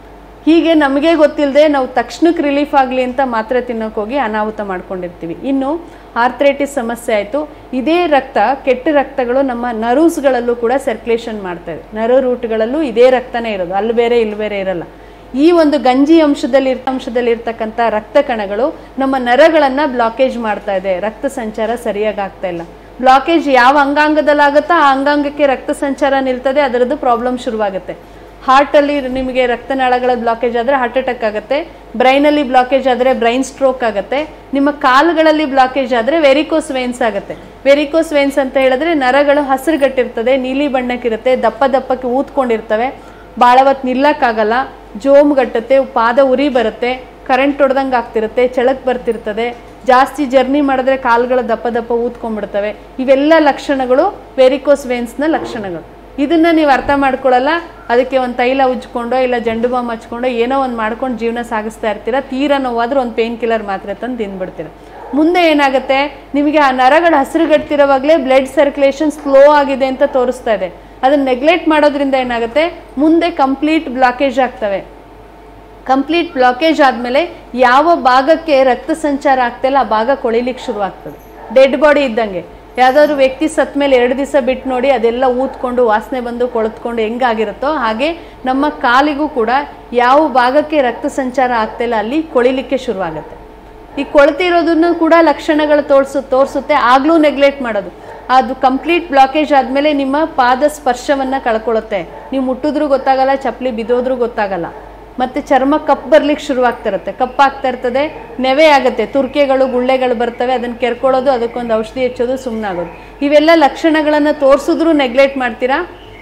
ಹೀಗೆ ನಮಗೆ ಗೊತ್ತಿಲ್ಲದೆ ನಾವು ತಕ್ಷಣಕ್ಕೆ ರಿಲೀಫ್ ಆಗಲಿ ಅಂತ ಮಾತ್ರೆ ತಿನ್ನೋಕೆ ಹೋಗಿ ಅನಾಹುತ ಮಾಡ್ಕೊಂಡಿರ್ತೀವಿ ಇನ್ನು ಆರ್ಥ್ರೈಟಿಸ್ ಸಮಸ್ಯೆ ಆಯಿತು ಇದೇ ರಕ್ತ ಕೆಟ್ಟ ರಕ್ತಗಳು ನಮ್ಮ ನರ್ವ್ಸ್ಗಳಲ್ಲೂ ಕೂಡ ಸರ್ಕ್ಯುಲೇಷನ್ ಮಾಡ್ತವೆ ನರ್ವ್ ರೂಟ್ಗಳಲ್ಲೂ ಇದೇ ರಕ್ತನೇ ಇರೋದು ಅಲ್ಲಿ ಬೇರೆ ಇಲ್ಲಿ ಬೇರೆ ಇರಲ್ಲ ಈ ಒಂದು ಗಂಜಿ ಅಂಶದಲ್ಲಿ ಅಂಶದಲ್ಲಿ ಇರ್ತಕ್ಕಂಥ ರಕ್ತ ಕಣಗಳು ನಮ್ಮ ನರಗಳನ್ನು ಬ್ಲಾಕೇಜ್ ಮಾಡ್ತಾ ಇದೆ ರಕ್ತ ಸಂಚಾರ ಸರಿಯಾಗಿ ಆಗ್ತಾ ಇಲ್ಲ ಬ್ಲಾಕೇಜ್ ಯಾವ ಅಂಗಾಂಗದಲ್ಲಾಗುತ್ತೋ ಆ ಅಂಗಾಂಗಕ್ಕೆ ರಕ್ತ ಸಂಚಾರ ನಿಲ್ತದೆ ಅದರದ್ದು ಪ್ರಾಬ್ಲಮ್ ಶುರುವಾಗುತ್ತೆ ಹಾರ್ಟಲ್ಲಿ ನಿಮಗೆ ರಕ್ತನಾಳಗಳ ಬ್ಲಾಕೇಜ್ ಆದರೆ ಹಾರ್ಟ್ ಅಟ್ಯಾಕ್ ಆಗುತ್ತೆ ಬ್ರೈನಲ್ಲಿ ಬ್ಲಾಕೇಜ್ ಆದರೆ ಬ್ರೈನ್ ಸ್ಟ್ರೋಕ್ ಆಗುತ್ತೆ ನಿಮ್ಮ ಕಾಲುಗಳಲ್ಲಿ ಬ್ಲಾಕೇಜ್ ಆದರೆ ವೆರಿಕೋಸ್ ವೇನ್ಸ್ ಆಗುತ್ತೆ ವೆರಿಕೋಸ್ ವೇನ್ಸ್ ಅಂತ ಹೇಳಿದ್ರೆ ನರಗಳು ಹಸಿರುಗಟ್ಟಿರ್ತದೆ ನೀಲಿ ಬಣ್ಣಕ್ಕಿರುತ್ತೆ ದಪ್ಪ ದಪ್ಪಕ್ಕೆ ಊದ್ಕೊಂಡಿರ್ತವೆ ಭಾಳ ಹೊತ್ತು ನಿಲ್ಲಕ್ಕಾಗಲ್ಲ ಜೋಮ್ಗಟ್ಟುತ್ತೆ ಪಾದ ಉರಿ ಬರುತ್ತೆ ಕರೆಂಟ್ ಹೊಡೆದಂಗೆ ಆಗ್ತಿರುತ್ತೆ ಚಳಕ್ ಬರ್ತಿರ್ತದೆ ಜಾಸ್ತಿ ಜರ್ನಿ ಮಾಡಿದ್ರೆ ಕಾಲುಗಳ ದಪ್ಪ ದಪ್ಪ ಊದ್ಕೊಂಡ್ಬಿಡ್ತವೆ ಇವೆಲ್ಲ ಲಕ್ಷಣಗಳು ವೆರಿಕೋಸ್ ವೇನ್ಸ್ನ ಲಕ್ಷಣಗಳು ಇದನ್ನ ನೀವು ಅರ್ಥ ಮಾಡ್ಕೊಳ್ಳಲ್ಲ ಅದಕ್ಕೆ ಒಂದು ತೈಲ ಉಜ್ಕೊಂಡೋ ಇಲ್ಲ ಜಂಡು ಬಾಂಬ್ ಹಚ್ಕೊಂಡೋ ಏನೋ ಒಂದು ಮಾಡ್ಕೊಂಡು ಜೀವನ ಸಾಗಿಸ್ತಾ ಇರ್ತೀರ ತೀರಾ ನೋವಾದ್ರೆ ಒಂದು ಪೇನ್ ಕಿಲ್ಲರ್ ಮಾತ್ರೆ ತಂದು ತಿಂದ್ಬಿಡ್ತೀರ ಮುಂದೆ ಏನಾಗುತ್ತೆ ನಿಮಗೆ ಆ ನರಗಳು ಹಸಿರುಗಟ್ತಿರೋವಾಗಲೇ ಬ್ಲಡ್ ಸರ್ಕ್ಯುಲೇಷನ್ ಸ್ಲೋ ಆಗಿದೆ ಅಂತ ತೋರಿಸ್ತಾ ಇದೆ ಅದನ್ನ ನೆಗ್ಲೆಕ್ಟ್ ಮಾಡೋದ್ರಿಂದ ಏನಾಗುತ್ತೆ ಮುಂದೆ ಕಂಪ್ಲೀಟ್ ಬ್ಲಾಕೇಜ್ ಆಗ್ತವೆ ಕಂಪ್ಲೀಟ್ ಬ್ಲಾಕೇಜ್ ಆದಮೇಲೆ ಯಾವ ಭಾಗಕ್ಕೆ ರಕ್ತ ಸಂಚಾರ ಆಗ್ತಿಲ್ಲ ಆ ಭಾಗ ಕೊಳಿಲಿಕ್ಕೆ ಶುರು ಆಗ್ತದೆ ಡೆಡ್ ಬಾಡಿ ಇದ್ದಂಗೆ ಯಾವ್ದಾದ್ರು ವ್ಯಕ್ತಿ ಸತ್ ಮೇಲೆ ಎರಡು ದಿವಸ ಬಿಟ್ಟು ನೋಡಿ ಅದೆಲ್ಲ ಊದ್ಕೊಂಡು ವಾಸನೆ ಬಂದು ಕೊಳೆತ್ಕೊಂಡು ಹೆಂಗಾಗಿರುತ್ತೋ ಹಾಗೆ ನಮ್ಮ ಕಾಲಿಗೂ ಕೂಡ ಯಾವ ಭಾಗಕ್ಕೆ ರಕ್ತ ಸಂಚಾರ ಆಗ್ತಿಲ್ಲ ಅಲ್ಲಿ ಕೊಳಿಲಿಕ್ಕೆ ಶುರುವಾಗುತ್ತೆ ಈ ಕೊಳ್ತಿರೋದನ್ನು ಕೂಡ ಲಕ್ಷಣಗಳು ತೋರಿಸು ತೋರಿಸುತ್ತೆ ಆಗ್ಲೂ ನೆಗ್ಲೆಕ್ಟ್ ಮಾಡೋದು ಅದು ಕಂಪ್ಲೀಟ್ ಬ್ಲಾಕೇಜ್ ಆದಮೇಲೆ ನಿಮ್ಮ ಪಾದ ಸ್ಪರ್ಶವನ್ನು ಕಳ್ಕೊಳ್ಳುತ್ತೆ ನೀವು ಮುಟ್ಟಿದ್ರೂ ಗೊತ್ತಾಗಲ್ಲ ಚಪ್ಪಲಿ ಬಿದ್ದೋದ್ರೂ ಗೊತ್ತಾಗಲ್ಲ ಮತ್ತೆ ಚರ್ಮ ಕಪ್ ಬರ್ಲಿಕ್ಕೆ ಶುರುವಾಗ್ತಿರುತ್ತೆ ಕಪ್ಪಾಗ್ತಾ ಇರ್ತದೆ ನೆವೆ ಆಗುತ್ತೆ ತುರ್ಕೆಗಳು ಗುಳ್ಳೆಗಳು ಬರ್ತವೆ ಅದನ್ನು ಕೆರ್ಕೊಳ್ಳೋದು ಅದಕ್ಕೊಂದು ಔಷಧಿ ಹಚ್ಚೋದು ಸುಮ್ಮನಾಗೋದು ಇವೆಲ್ಲ ಲಕ್ಷಣಗಳನ್ನು ತೋರಿಸಿದ್ರೂ ನೆಗ್ಲೆಕ್ಟ್ ಮಾಡ್ತೀರಾ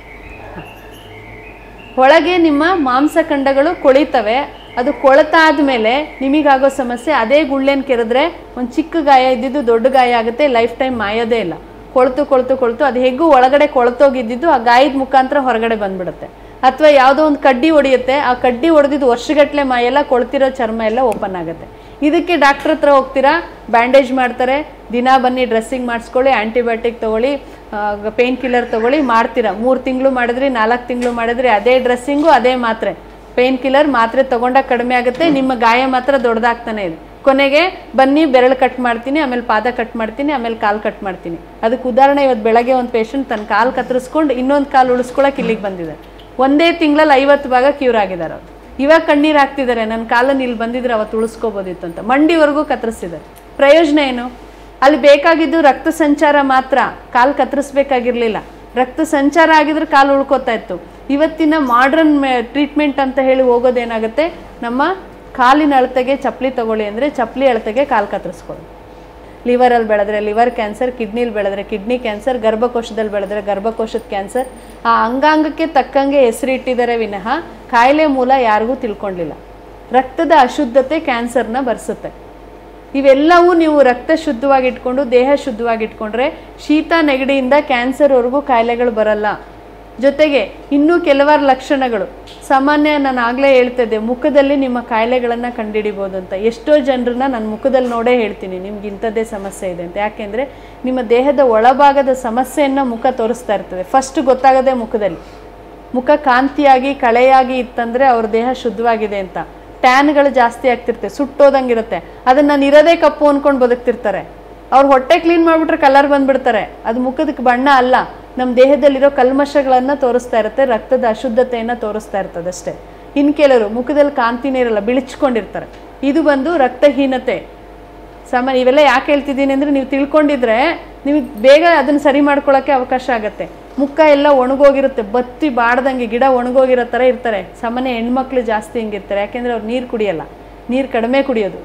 ಒಳಗೆ ನಿಮ್ಮ ಮಾಂಸಖಂಡಗಳು ಕೊಳಿತವೆ ಅದು ಕೊಳತಾದ್ಮೇಲೆ ನಿಮಗಾಗೋ ಸಮಸ್ಯೆ ಅದೇ ಗುಳ್ಳೆನ್ ಕೆರೆದ್ರೆ ಒಂದು ಚಿಕ್ಕ ಗಾಯ ಇದ್ದಿದ್ದು ದೊಡ್ಡ ಗಾಯ ಆಗುತ್ತೆ ಲೈಫ್ ಟೈಮ್ ಮಾಯೋದೇ ಇಲ್ಲ ಕೊಳ್ತು ಕೊಳ್ತು ಕೊಳ್ತು ಅದು ಹೇಗೂ ಒಳಗಡೆ ಕೊಳ್ತೋಗಿದ್ದಿದ್ದು ಆ ಗಾಯದ ಮುಖಾಂತರ ಹೊರಗಡೆ ಬಂದ್ಬಿಡುತ್ತೆ ಅಥವಾ ಯಾವುದೋ ಒಂದು ಕಡ್ಡಿ ಹೊಡೆಯುತ್ತೆ ಆ ಕಡ್ಡಿ ಹೊಡೆದಿದ್ದು ವರ್ಷಗಟ್ಟಲೆ ಮಾಯೆಲ್ಲ ಕೊಳ್ತಿರೋ ಚರ್ಮ ಎಲ್ಲ ಓಪನ್ ಆಗುತ್ತೆ ಇದಕ್ಕೆ ಡಾಕ್ಟ್ರ್ ಹತ್ರ ಹೋಗ್ತೀರಾ ಬ್ಯಾಂಡೇಜ್ ಮಾಡ್ತಾರೆ ದಿನ ಬನ್ನಿ ಡ್ರೆಸ್ಸಿಂಗ್ ಮಾಡಿಸ್ಕೊಳ್ಳಿ ಆ್ಯಂಟಿಬಯೋಟಿಕ್ ತೊಗೊಳ್ಳಿ ಪೇನ್ ಕಿಲ್ಲರ್ ತೊಗೊಳ್ಳಿ ಮಾಡ್ತೀರಾ ಮೂರು ತಿಂಗಳು ಮಾಡಿದ್ರಿ ನಾಲ್ಕು ತಿಂಗಳು ಮಾಡಿದ್ರಿ ಅದೇ ಡ್ರೆಸ್ಸಿಂಗು ಅದೇ ಮಾತ್ರೆ ಪೇನ್ ಕಿಲ್ಲರ್ ಮಾತ್ರೆ ತೊಗೊಂಡಾಗ ಕಡಿಮೆ ಆಗುತ್ತೆ ನಿಮ್ಮ ಗಾಯ ಮಾತ್ರ ದೊಡ್ಡದಾಗ್ತಾನೆ ಇದೆ ಕೊನೆಗೆ ಬನ್ನಿ ಬೆರಳು ಕಟ್ ಮಾಡ್ತೀನಿ ಆಮೇಲೆ ಪಾದ ಕಟ್ ಮಾಡ್ತೀನಿ ಆಮೇಲೆ ಕಾಲು ಕಟ್ ಮಾಡ್ತೀನಿ ಅದಕ್ಕೆ ಉದಾಹರಣೆ ಇವತ್ತು ಬೆಳಗ್ಗೆ ಒಂದು ಪೇಷಂಟ್ ತನ್ನ ಕಾಲು ಕತ್ತರಿಸ್ಕೊಂಡು ಇನ್ನೊಂದು ಕಾಲು ಉಳಿಸ್ಕೊಳಕ್ಕೆ ಇಲ್ಲಿಗೆ ಬಂದಿದೆ ಒಂದೇ ತಿಂಗಳಲ್ಲಿ ಐವತ್ತು ಭಾಗ ಕ್ಯೂರ್ ಆಗಿದ್ದಾರೆ ಅವ್ರು ಇವಾಗ ಕಣ್ಣೀರು ಹಾಕ್ತಿದ್ದಾರೆ ನನ್ನ ಕಾಲನ್ನು ಇಲ್ಲಿ ಬಂದಿದ್ರೆ ಅವತ್ತು ಉಳಿಸ್ಕೋಬೋದಿತ್ತು ಅಂತ ಮಂಡಿವರೆಗೂ ಕತ್ತರಿಸಿದ್ದಾರೆ ಪ್ರಯೋಜನ ಏನು ಅಲ್ಲಿ ಬೇಕಾಗಿದ್ದು ರಕ್ತ ಸಂಚಾರ ಮಾತ್ರ ಕಾಲು ಕತ್ತರಿಸ್ಬೇಕಾಗಿರ್ಲಿಲ್ಲ ರಕ್ತ ಸಂಚಾರ ಆಗಿದ್ರೆ ಕಾಲು ಉಳ್ಕೋತಾ ಇತ್ತು ಇವತ್ತಿನ ಮಾಡ್ರನ್ ಟ್ರೀಟ್ಮೆಂಟ್ ಅಂತ ಹೇಳಿ ಹೋಗೋದೇನಾಗುತ್ತೆ ನಮ್ಮ ಕಾಲಿನ ಅಳತೆಗೆ ಚಪ್ಪಲಿ ತಗೊಳ್ಳಿ ಅಂದರೆ ಚಪ್ಪಲಿ ಅಳತೆಗೆ ಕಾಲು ಕತ್ತರಿಸ್ಕೊಳ್ಳಿ ಲಿವರಲ್ಲಿ ಬೆಳೆದ್ರೆ ಲಿವರ್ ಕ್ಯಾನ್ಸರ್ ಕಿಡ್ನಿಲಿ ಬೆಳೆದ್ರೆ ಕಿಡ್ನಿ ಕ್ಯಾನ್ಸರ್ ಗರ್ಭಕೋಶದಲ್ಲಿ ಬೆಳೆದ್ರೆ ಗರ್ಭಕೋಶದ ಕ್ಯಾನ್ಸರ್ ಆ ಅಂಗಾಂಗಕ್ಕೆ ತಕ್ಕಂಗೆ ಹೆಸರಿಟ್ಟಿದ್ದಾರೆ ವಿನಃ ಕಾಯಿಲೆ ಮೂಲ ಯಾರಿಗೂ ತಿಳ್ಕೊಂಡಿಲ್ಲ ರಕ್ತದ ಅಶುದ್ಧತೆ ಕ್ಯಾನ್ಸರ್ನ ಬರ್ಸುತ್ತೆ ಇವೆಲ್ಲವೂ ನೀವು ರಕ್ತ ಶುದ್ಧವಾಗಿ ಇಟ್ಕೊಂಡು ದೇಹ ಶುದ್ಧವಾಗಿ ಇಟ್ಕೊಂಡ್ರೆ ಶೀತ ನೆಗಡಿಯಿಂದ ಕ್ಯಾನ್ಸರ್ವರೆಗೂ ಕಾಯಿಲೆಗಳು ಬರಲ್ಲ ಜೊತೆಗೆ ಇನ್ನೂ ಕೆಲವಾರು ಲಕ್ಷಣಗಳು ಸಾಮಾನ್ಯ ನಾನು ಆಗಲೇ ಹೇಳ್ತಿದ್ದೆ ಮುಖದಲ್ಲಿ ನಿಮ್ಮ ಕಾಯಿಲೆಗಳನ್ನು ಕಂಡುಹಿಡಿಬೋದು ಅಂತ ಎಷ್ಟೋ ಜನರನ್ನ ನಾನು ಮುಖದಲ್ಲಿ ನೋಡೇ ಹೇಳ್ತೀನಿ ನಿಮ್ಗೆ ಇಂಥದ್ದೇ ಸಮಸ್ಯೆ ಇದೆ ಅಂತ ಯಾಕೆಂದರೆ ನಿಮ್ಮ ದೇಹದ ಒಳಭಾಗದ ಸಮಸ್ಯೆಯನ್ನು ಮುಖ ತೋರಿಸ್ತಾ ಇರ್ತದೆ ಫಸ್ಟ್ ಗೊತ್ತಾಗದೆ ಮುಖದಲ್ಲಿ ಮುಖ ಕಾಂತಿಯಾಗಿ ಕಳೆಯಾಗಿ ಇತ್ತಂದರೆ ಅವ್ರ ದೇಹ ಶುದ್ಧವಾಗಿದೆ ಅಂತ ಟ್ಯಾನ್ಗಳು ಜಾಸ್ತಿ ಆಗ್ತಿರ್ತವೆ ಸುಟ್ಟೋದಂಗಿರುತ್ತೆ ಅದನ್ನ ನಾನು ಇರೋದೇ ಕಪ್ಪು ಅನ್ಕೊಂಡು ಬದುಕ್ತಿರ್ತಾರೆ ಅವ್ರ ಹೊಟ್ಟೆ ಕ್ಲೀನ್ ಮಾಡಿಬಿಟ್ರೆ ಕಲರ್ ಬಂದ್ಬಿಡ್ತಾರೆ ಅದು ಮುಖದಕ್ಕೆ ಬಣ್ಣ ಅಲ್ಲ ನಮ್ಮ ದೇಹದಲ್ಲಿರೋ ಕಲ್ಮಶಗಳನ್ನು ತೋರಿಸ್ತಾ ಇರುತ್ತೆ ರಕ್ತದ ಅಶುದ್ಧತೆಯನ್ನು ತೋರಿಸ್ತಾ ಇರ್ತದೆ ಅಷ್ಟೇ ಇನ್ನು ಕೆಲವರು ಮುಖದಲ್ಲಿ ಕಾಂತಿನೇ ಇರಲ್ಲ ಬಿಳಿಚ್ಕೊಂಡಿರ್ತಾರೆ ಇದು ಬಂದು ರಕ್ತಹೀನತೆ ಸಾಮಾನ್ಯ ಇವೆಲ್ಲ ಯಾಕೆ ಹೇಳ್ತಿದ್ದೀನಿ ಅಂದರೆ ನೀವು ತಿಳ್ಕೊಂಡಿದ್ರೆ ನಿಮಗೆ ಬೇಗ ಅದನ್ನು ಸರಿ ಮಾಡ್ಕೊಳ್ಳೋಕ್ಕೆ ಅವಕಾಶ ಆಗುತ್ತೆ ಮುಖ ಎಲ್ಲ ಒಣಗೋಗಿರುತ್ತೆ ಬತ್ತಿ ಬಾಡ್ದಂಗೆ ಗಿಡ ಒಣಗೋಗಿರೋ ಥರ ಇರ್ತಾರೆ ಸಾಮಾನ್ಯ ಹೆಣ್ಮಕ್ಳು ಜಾಸ್ತಿ ಹಿಂಗಿರ್ತಾರೆ ಯಾಕೆಂದರೆ ಅವ್ರು ನೀರು ಕುಡಿಯಲ್ಲ ನೀರು ಕಡಿಮೆ ಕುಡಿಯೋದು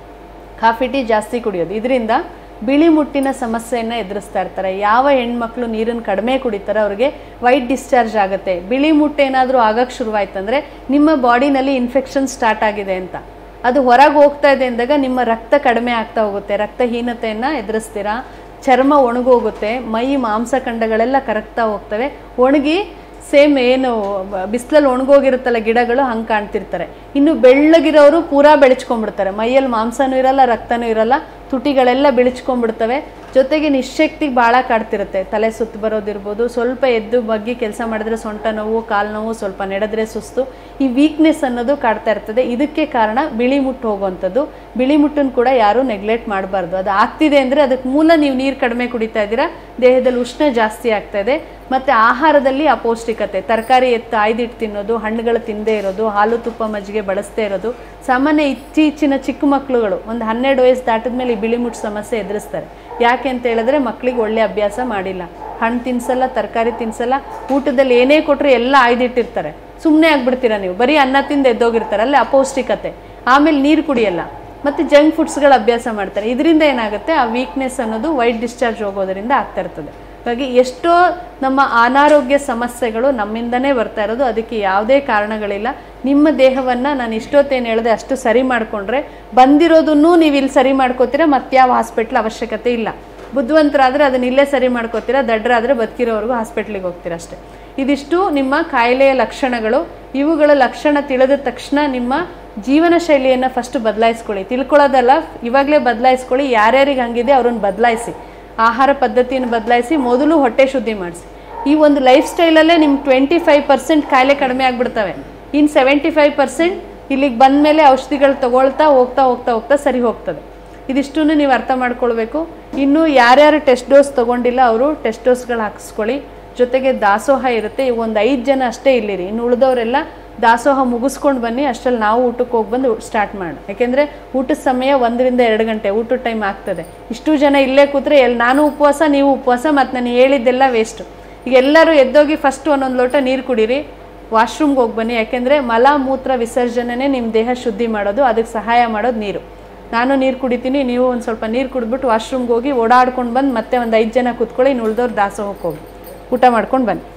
ಕಾಫಿ ಟೀ ಜಾಸ್ತಿ ಕುಡಿಯೋದು ಇದರಿಂದ ಬಿಳಿ ಮುಟ್ಟಿನ ಸಮಸ್ಯೆಯನ್ನು ಎದುರಿಸ್ತಾ ಇರ್ತಾರೆ ಯಾವ ಹೆಣ್ಮಕ್ಳು ನೀರನ್ನು ಕಡಿಮೆ ಕುಡಿತಾರೆ ಅವ್ರಿಗೆ ವೈಟ್ ಡಿಸ್ಚಾರ್ಜ್ ಆಗುತ್ತೆ ಬಿಳಿ ಮುಟ್ಟು ಏನಾದರೂ ಆಗಕ್ಕೆ ಶುರುವಾಯ್ತಂದರೆ ನಿಮ್ಮ ಬಾಡಿನಲ್ಲಿ ಇನ್ಫೆಕ್ಷನ್ ಸ್ಟಾರ್ಟ್ ಆಗಿದೆ ಅಂತ ಅದು ಹೊರಗೆ ಹೋಗ್ತಾ ಇದೆ ಅಂದಾಗ ನಿಮ್ಮ ರಕ್ತ ಕಡಿಮೆ ಆಗ್ತಾ ಹೋಗುತ್ತೆ ರಕ್ತಹೀನತೆಯನ್ನು ಎದುರಿಸ್ತೀರಾ ಚರ್ಮ ಒಣಗೋಗುತ್ತೆ ಮೈ ಮಾಂಸಖಂಡಗಳೆಲ್ಲ ಕರಗ್ತಾ ಹೋಗ್ತವೆ ಒಣಗಿ ಸೇಮ್ ಏನು ಬಿಸಿಲಲ್ಲಿ ಒಣಗೋಗಿರುತ್ತಲ್ಲ ಗಿಡಗಳು ಹಂಗೆ ಕಾಣ್ತಿರ್ತಾರೆ ಇನ್ನು ಬೆಳ್ಳಗಿರೋರು ಪೂರಾ ಬೆಳೆಚ್ಕೊಂಡ್ಬಿಡ್ತಾರೆ ಮೈಯಲ್ಲಿ ಮಾಂಸನೂ ಇರಲ್ಲ ರಕ್ತನೂ ಇರಲ್ಲ ತುಟಿಗಳೆಲ್ಲ ಬಿಳಿಚ್ಕೊಂಡ್ಬಿಡ್ತವೆ ಜೊತೆಗೆ ನಿಶಕ್ತಿಗೆ ಭಾಳ ಕಾಡ್ತಿರುತ್ತೆ ತಲೆ ಸುತ್ತು ಬರೋದಿರ್ಬೋದು ಸ್ವಲ್ಪ ಎದ್ದು ಬಗ್ಗಿ ಕೆಲಸ ಮಾಡಿದ್ರೆ ಸೊಂಟ ನೋವು ಕಾಲು ನೋವು ಸ್ವಲ್ಪ ನಡೆದ್ರೆ ಸುಸ್ತು ಈ ವೀಕ್ನೆಸ್ ಅನ್ನೋದು ಕಾಡ್ತಾ ಇರ್ತದೆ ಇದಕ್ಕೆ ಕಾರಣ ಬಿಳಿ ಮುಟ್ಟು ಹೋಗುವಂಥದ್ದು ಬಿಳಿ ಮುಟ್ಟನ್ನು ಕೂಡ ಯಾರೂ ನೆಗ್ಲೆಕ್ಟ್ ಮಾಡಬಾರ್ದು ಅದು ಆಗ್ತಿದೆ ಅಂದರೆ ಅದಕ್ಕೆ ಮೂಲ ನೀವು ನೀರು ಕಡಿಮೆ ಕುಡಿತಾ ಇದ್ದೀರಾ ದೇಹದಲ್ಲಿ ಉಷ್ಣ ಜಾಸ್ತಿ ಆಗ್ತಾ ಇದೆ ಮತ್ತು ಆಹಾರದಲ್ಲಿ ಅಪೌಷ್ಟಿಕತೆ ತರಕಾರಿ ಎತ್ತು ಆಯ್ದಿಟ್ಟು ತಿನ್ನೋದು ಹಣ್ಣುಗಳು ತಿನ್ನದೇ ಇರೋದು ಹಾಲು ತುಪ್ಪ ಮಜ್ಜಿಗೆ ಬಳಸದೇ ಇರೋದು ಸಾಮಾನ್ಯ ಇತ್ತೀಚಿನ ಚಿಕ್ಕ ಮಕ್ಕಳುಗಳು ಒಂದು ಹನ್ನೆರಡು ವಯಸ್ಸು ದಾಟಿದ ಮೇಲೆ ಈ ಬಿಳಿ ಮುಟ್ಟು ಸಮಸ್ಯೆ ಎದುರಿಸ್ತಾರೆ ಯಾಕೆ ಅಂತ ಹೇಳಿದ್ರೆ ಮಕ್ಕಳಿಗೆ ಒಳ್ಳೆ ಅಭ್ಯಾಸ ಮಾಡಿಲ್ಲ ಹಣ್ಣು ತಿನ್ಸಲ್ಲ ತರಕಾರಿ ತಿನ್ಸಲ್ಲ ಊಟದಲ್ಲಿ ಏನೇ ಕೊಟ್ಟರು ಎಲ್ಲ ಆಯ್ದಿಟ್ಟಿರ್ತಾರೆ ಸುಮ್ಮನೆ ಆಗ್ಬಿಡ್ತೀರಾ ನೀವು ಬರೀ ಅನ್ನ ತಿಂದು ಎದ್ದೋಗಿರ್ತಾರೆ ಅಲ್ಲಿ ಅಪೌಷ್ಟಿಕತೆ ಆಮೇಲೆ ನೀರು ಕುಡಿಯಲ್ಲ ಮತ್ತು ಜಂಕ್ ಫುಡ್ಸ್ಗಳ ಅಭ್ಯಾಸ ಮಾಡ್ತಾರೆ ಇದರಿಂದ ಏನಾಗುತ್ತೆ ಆ ವೀಕ್ನೆಸ್ ಅನ್ನೋದು ವೈಟ್ ಡಿಸ್ಚಾರ್ಜ್ ಹೋಗೋದರಿಂದ ಆಗ್ತಾ ಇರ್ತದೆ ಹಾಗಾಗಿ ಎಷ್ಟೋ ನಮ್ಮ ಅನಾರೋಗ್ಯ ಸಮಸ್ಯೆಗಳು ನಮ್ಮಿಂದನೇ ಬರ್ತಾ ಇರೋದು ಅದಕ್ಕೆ ಯಾವುದೇ ಕಾರಣಗಳಿಲ್ಲ ನಿಮ್ಮ ದೇಹವನ್ನು ನಾನು ಇಷ್ಟೊತ್ತೇನು ಹೇಳಿದೆ ಅಷ್ಟು ಸರಿ ಮಾಡಿಕೊಂಡ್ರೆ ಬಂದಿರೋದನ್ನು ನೀವು ಇಲ್ಲಿ ಸರಿ ಮಾಡ್ಕೋತೀರಾ ಮತ್ಯಾವ ಹಾಸ್ಪಿಟ್ಲ್ ಅವಶ್ಯಕತೆ ಇಲ್ಲ ಬುದ್ಧಿವಂತರಾದರೆ ಅದನ್ನ ಇಲ್ಲೇ ಸರಿ ಮಾಡ್ಕೋತೀರಾ ದಡ್ಡರಾದರೆ ಬದುಕಿರೋವರೆಗೂ ಹಾಸ್ಪಿಟ್ಲಿಗೆ ಹೋಗ್ತೀರಾ ಅಷ್ಟೇ ಇದಿಷ್ಟು ನಿಮ್ಮ ಕಾಯಿಲೆಯ ಲಕ್ಷಣಗಳು ಇವುಗಳ ಲಕ್ಷಣ ತಿಳಿದ ತಕ್ಷಣ ನಿಮ್ಮ ಜೀವನ ಶೈಲಿಯನ್ನು ಫಸ್ಟ್ ಬದಲಾಯಿಸ್ಕೊಳ್ಳಿ ತಿಳ್ಕೊಳ್ಳೋದಲ್ಲ ಇವಾಗಲೇ ಬದಲಾಯಿಸ್ಕೊಳ್ಳಿ ಯಾರ್ಯಾರಿಗೆ ಹಂಗಿದೆ ಅವ್ರನ್ನ ಬದಲಾಯಿಸಿ ಆಹಾರ ಪದ್ಧತಿಯನ್ನು ಬದಲಾಯಿಸಿ ಮೊದಲು ಹೊಟ್ಟೆ ಶುದ್ಧಿ ಮಾಡಿಸಿ ಈ ಒಂದು ಲೈಫ್ ಸ್ಟೈಲಲ್ಲೇ ನಿಮ್ಮ ಟ್ವೆಂಟಿ ಫೈವ್ ಪರ್ಸೆಂಟ್ ಕಾಯಿಲೆ ಕಡಿಮೆ ಆಗಿಬಿಡ್ತವೆ ಇನ್ನು ಸೆವೆಂಟಿ ಫೈವ್ ಪರ್ಸೆಂಟ್ ಇಲ್ಲಿಗೆ ಬಂದ ಮೇಲೆ ಔಷಧಿಗಳು ತಗೊಳ್ತಾ ಹೋಗ್ತಾ ಹೋಗ್ತಾ ಹೋಗ್ತಾ ಸರಿ ಹೋಗ್ತದೆ ಇದಿಷ್ಟೂ ನೀವು ಅರ್ಥ ಮಾಡ್ಕೊಳ್ಬೇಕು ಇನ್ನು ಯಾರ್ಯಾರು ಟೆಸ್ಟ್ ಡೋಸ್ ತೊಗೊಂಡಿಲ್ಲ ಅವರು ಟೆಸ್ಟ್ ಡೋಸ್ಗಳು ಹಾಕಿಸ್ಕೊಳ್ಳಿ ಜೊತೆಗೆ ದಾಸೋಹ ಇರುತ್ತೆ ಈಗ ಒಂದು ಐದು ಜನ ಅಷ್ಟೇ ಇಲ್ಲಿರಿ ಇನ್ನು ಉಳಿದವರೆಲ್ಲ ದಾಸೋಹ ಮುಗಿಸ್ಕೊಂಡು ಬನ್ನಿ ಅಷ್ಟರಲ್ಲಿ ನಾವು ಊಟಕ್ಕೆ ಹೋಗಿ ಬಂದು ಸ್ಟಾರ್ಟ್ ಮಾಡೋಣ ಯಾಕೆಂದರೆ ಊಟದ ಸಮಯ ಒಂದರಿಂದ ಎರಡು ಗಂಟೆ ಊಟದ ಟೈಮ್ ಆಗ್ತದೆ ಇಷ್ಟು ಜನ ಇಲ್ಲೇ ಕೂತ್ರೆ ಎಲ್ಲಿ ನಾನು ಉಪವಾಸ ನೀವು ಉಪವಾಸ ಮತ್ತು ನಾನು ಹೇಳಿದ್ದೆಲ್ಲ ವೇಸ್ಟು ಈಗ ಎಲ್ಲರೂ ಎದ್ದೋಗಿ ಫಸ್ಟ್ ಒಂದೊಂದು ಲೋಟ ನೀರು ಕುಡೀರಿ ವಾಶ್ರೂಮ್ಗೆ ಹೋಗಿ ಬನ್ನಿ ಯಾಕೆಂದರೆ ಮಲ ಮೂತ್ರ ವಿಸರ್ಜನೆ ನಿಮ್ಮ ದೇಹ ಶುದ್ಧಿ ಮಾಡೋದು ಅದಕ್ಕೆ ಸಹಾಯ ಮಾಡೋದು ನೀರು ನಾನು ನೀರು ಕುಡಿತೀನಿ ನೀವು ಒಂದು ಸ್ವಲ್ಪ ನೀರು ಕುಡಿದ್ಬಿಟ್ಟು ವಾಶ್ರೂಮ್ಗೆ ಹೋಗಿ ಓಡಾಡ್ಕೊಂಡು ಬಂದು ಮತ್ತೆ ಒಂದು ಐದು ಜನ ಕೂತ್ಕೊಳ್ಳಿ ಇನ್ನು ಉಳ್ದವ್ರು ದಾಸೋಹಕ್ಕೆ ಹೋಗಿ ಊಟ ಮಾಡ್ಕೊಂಡು ಬನ್ನಿ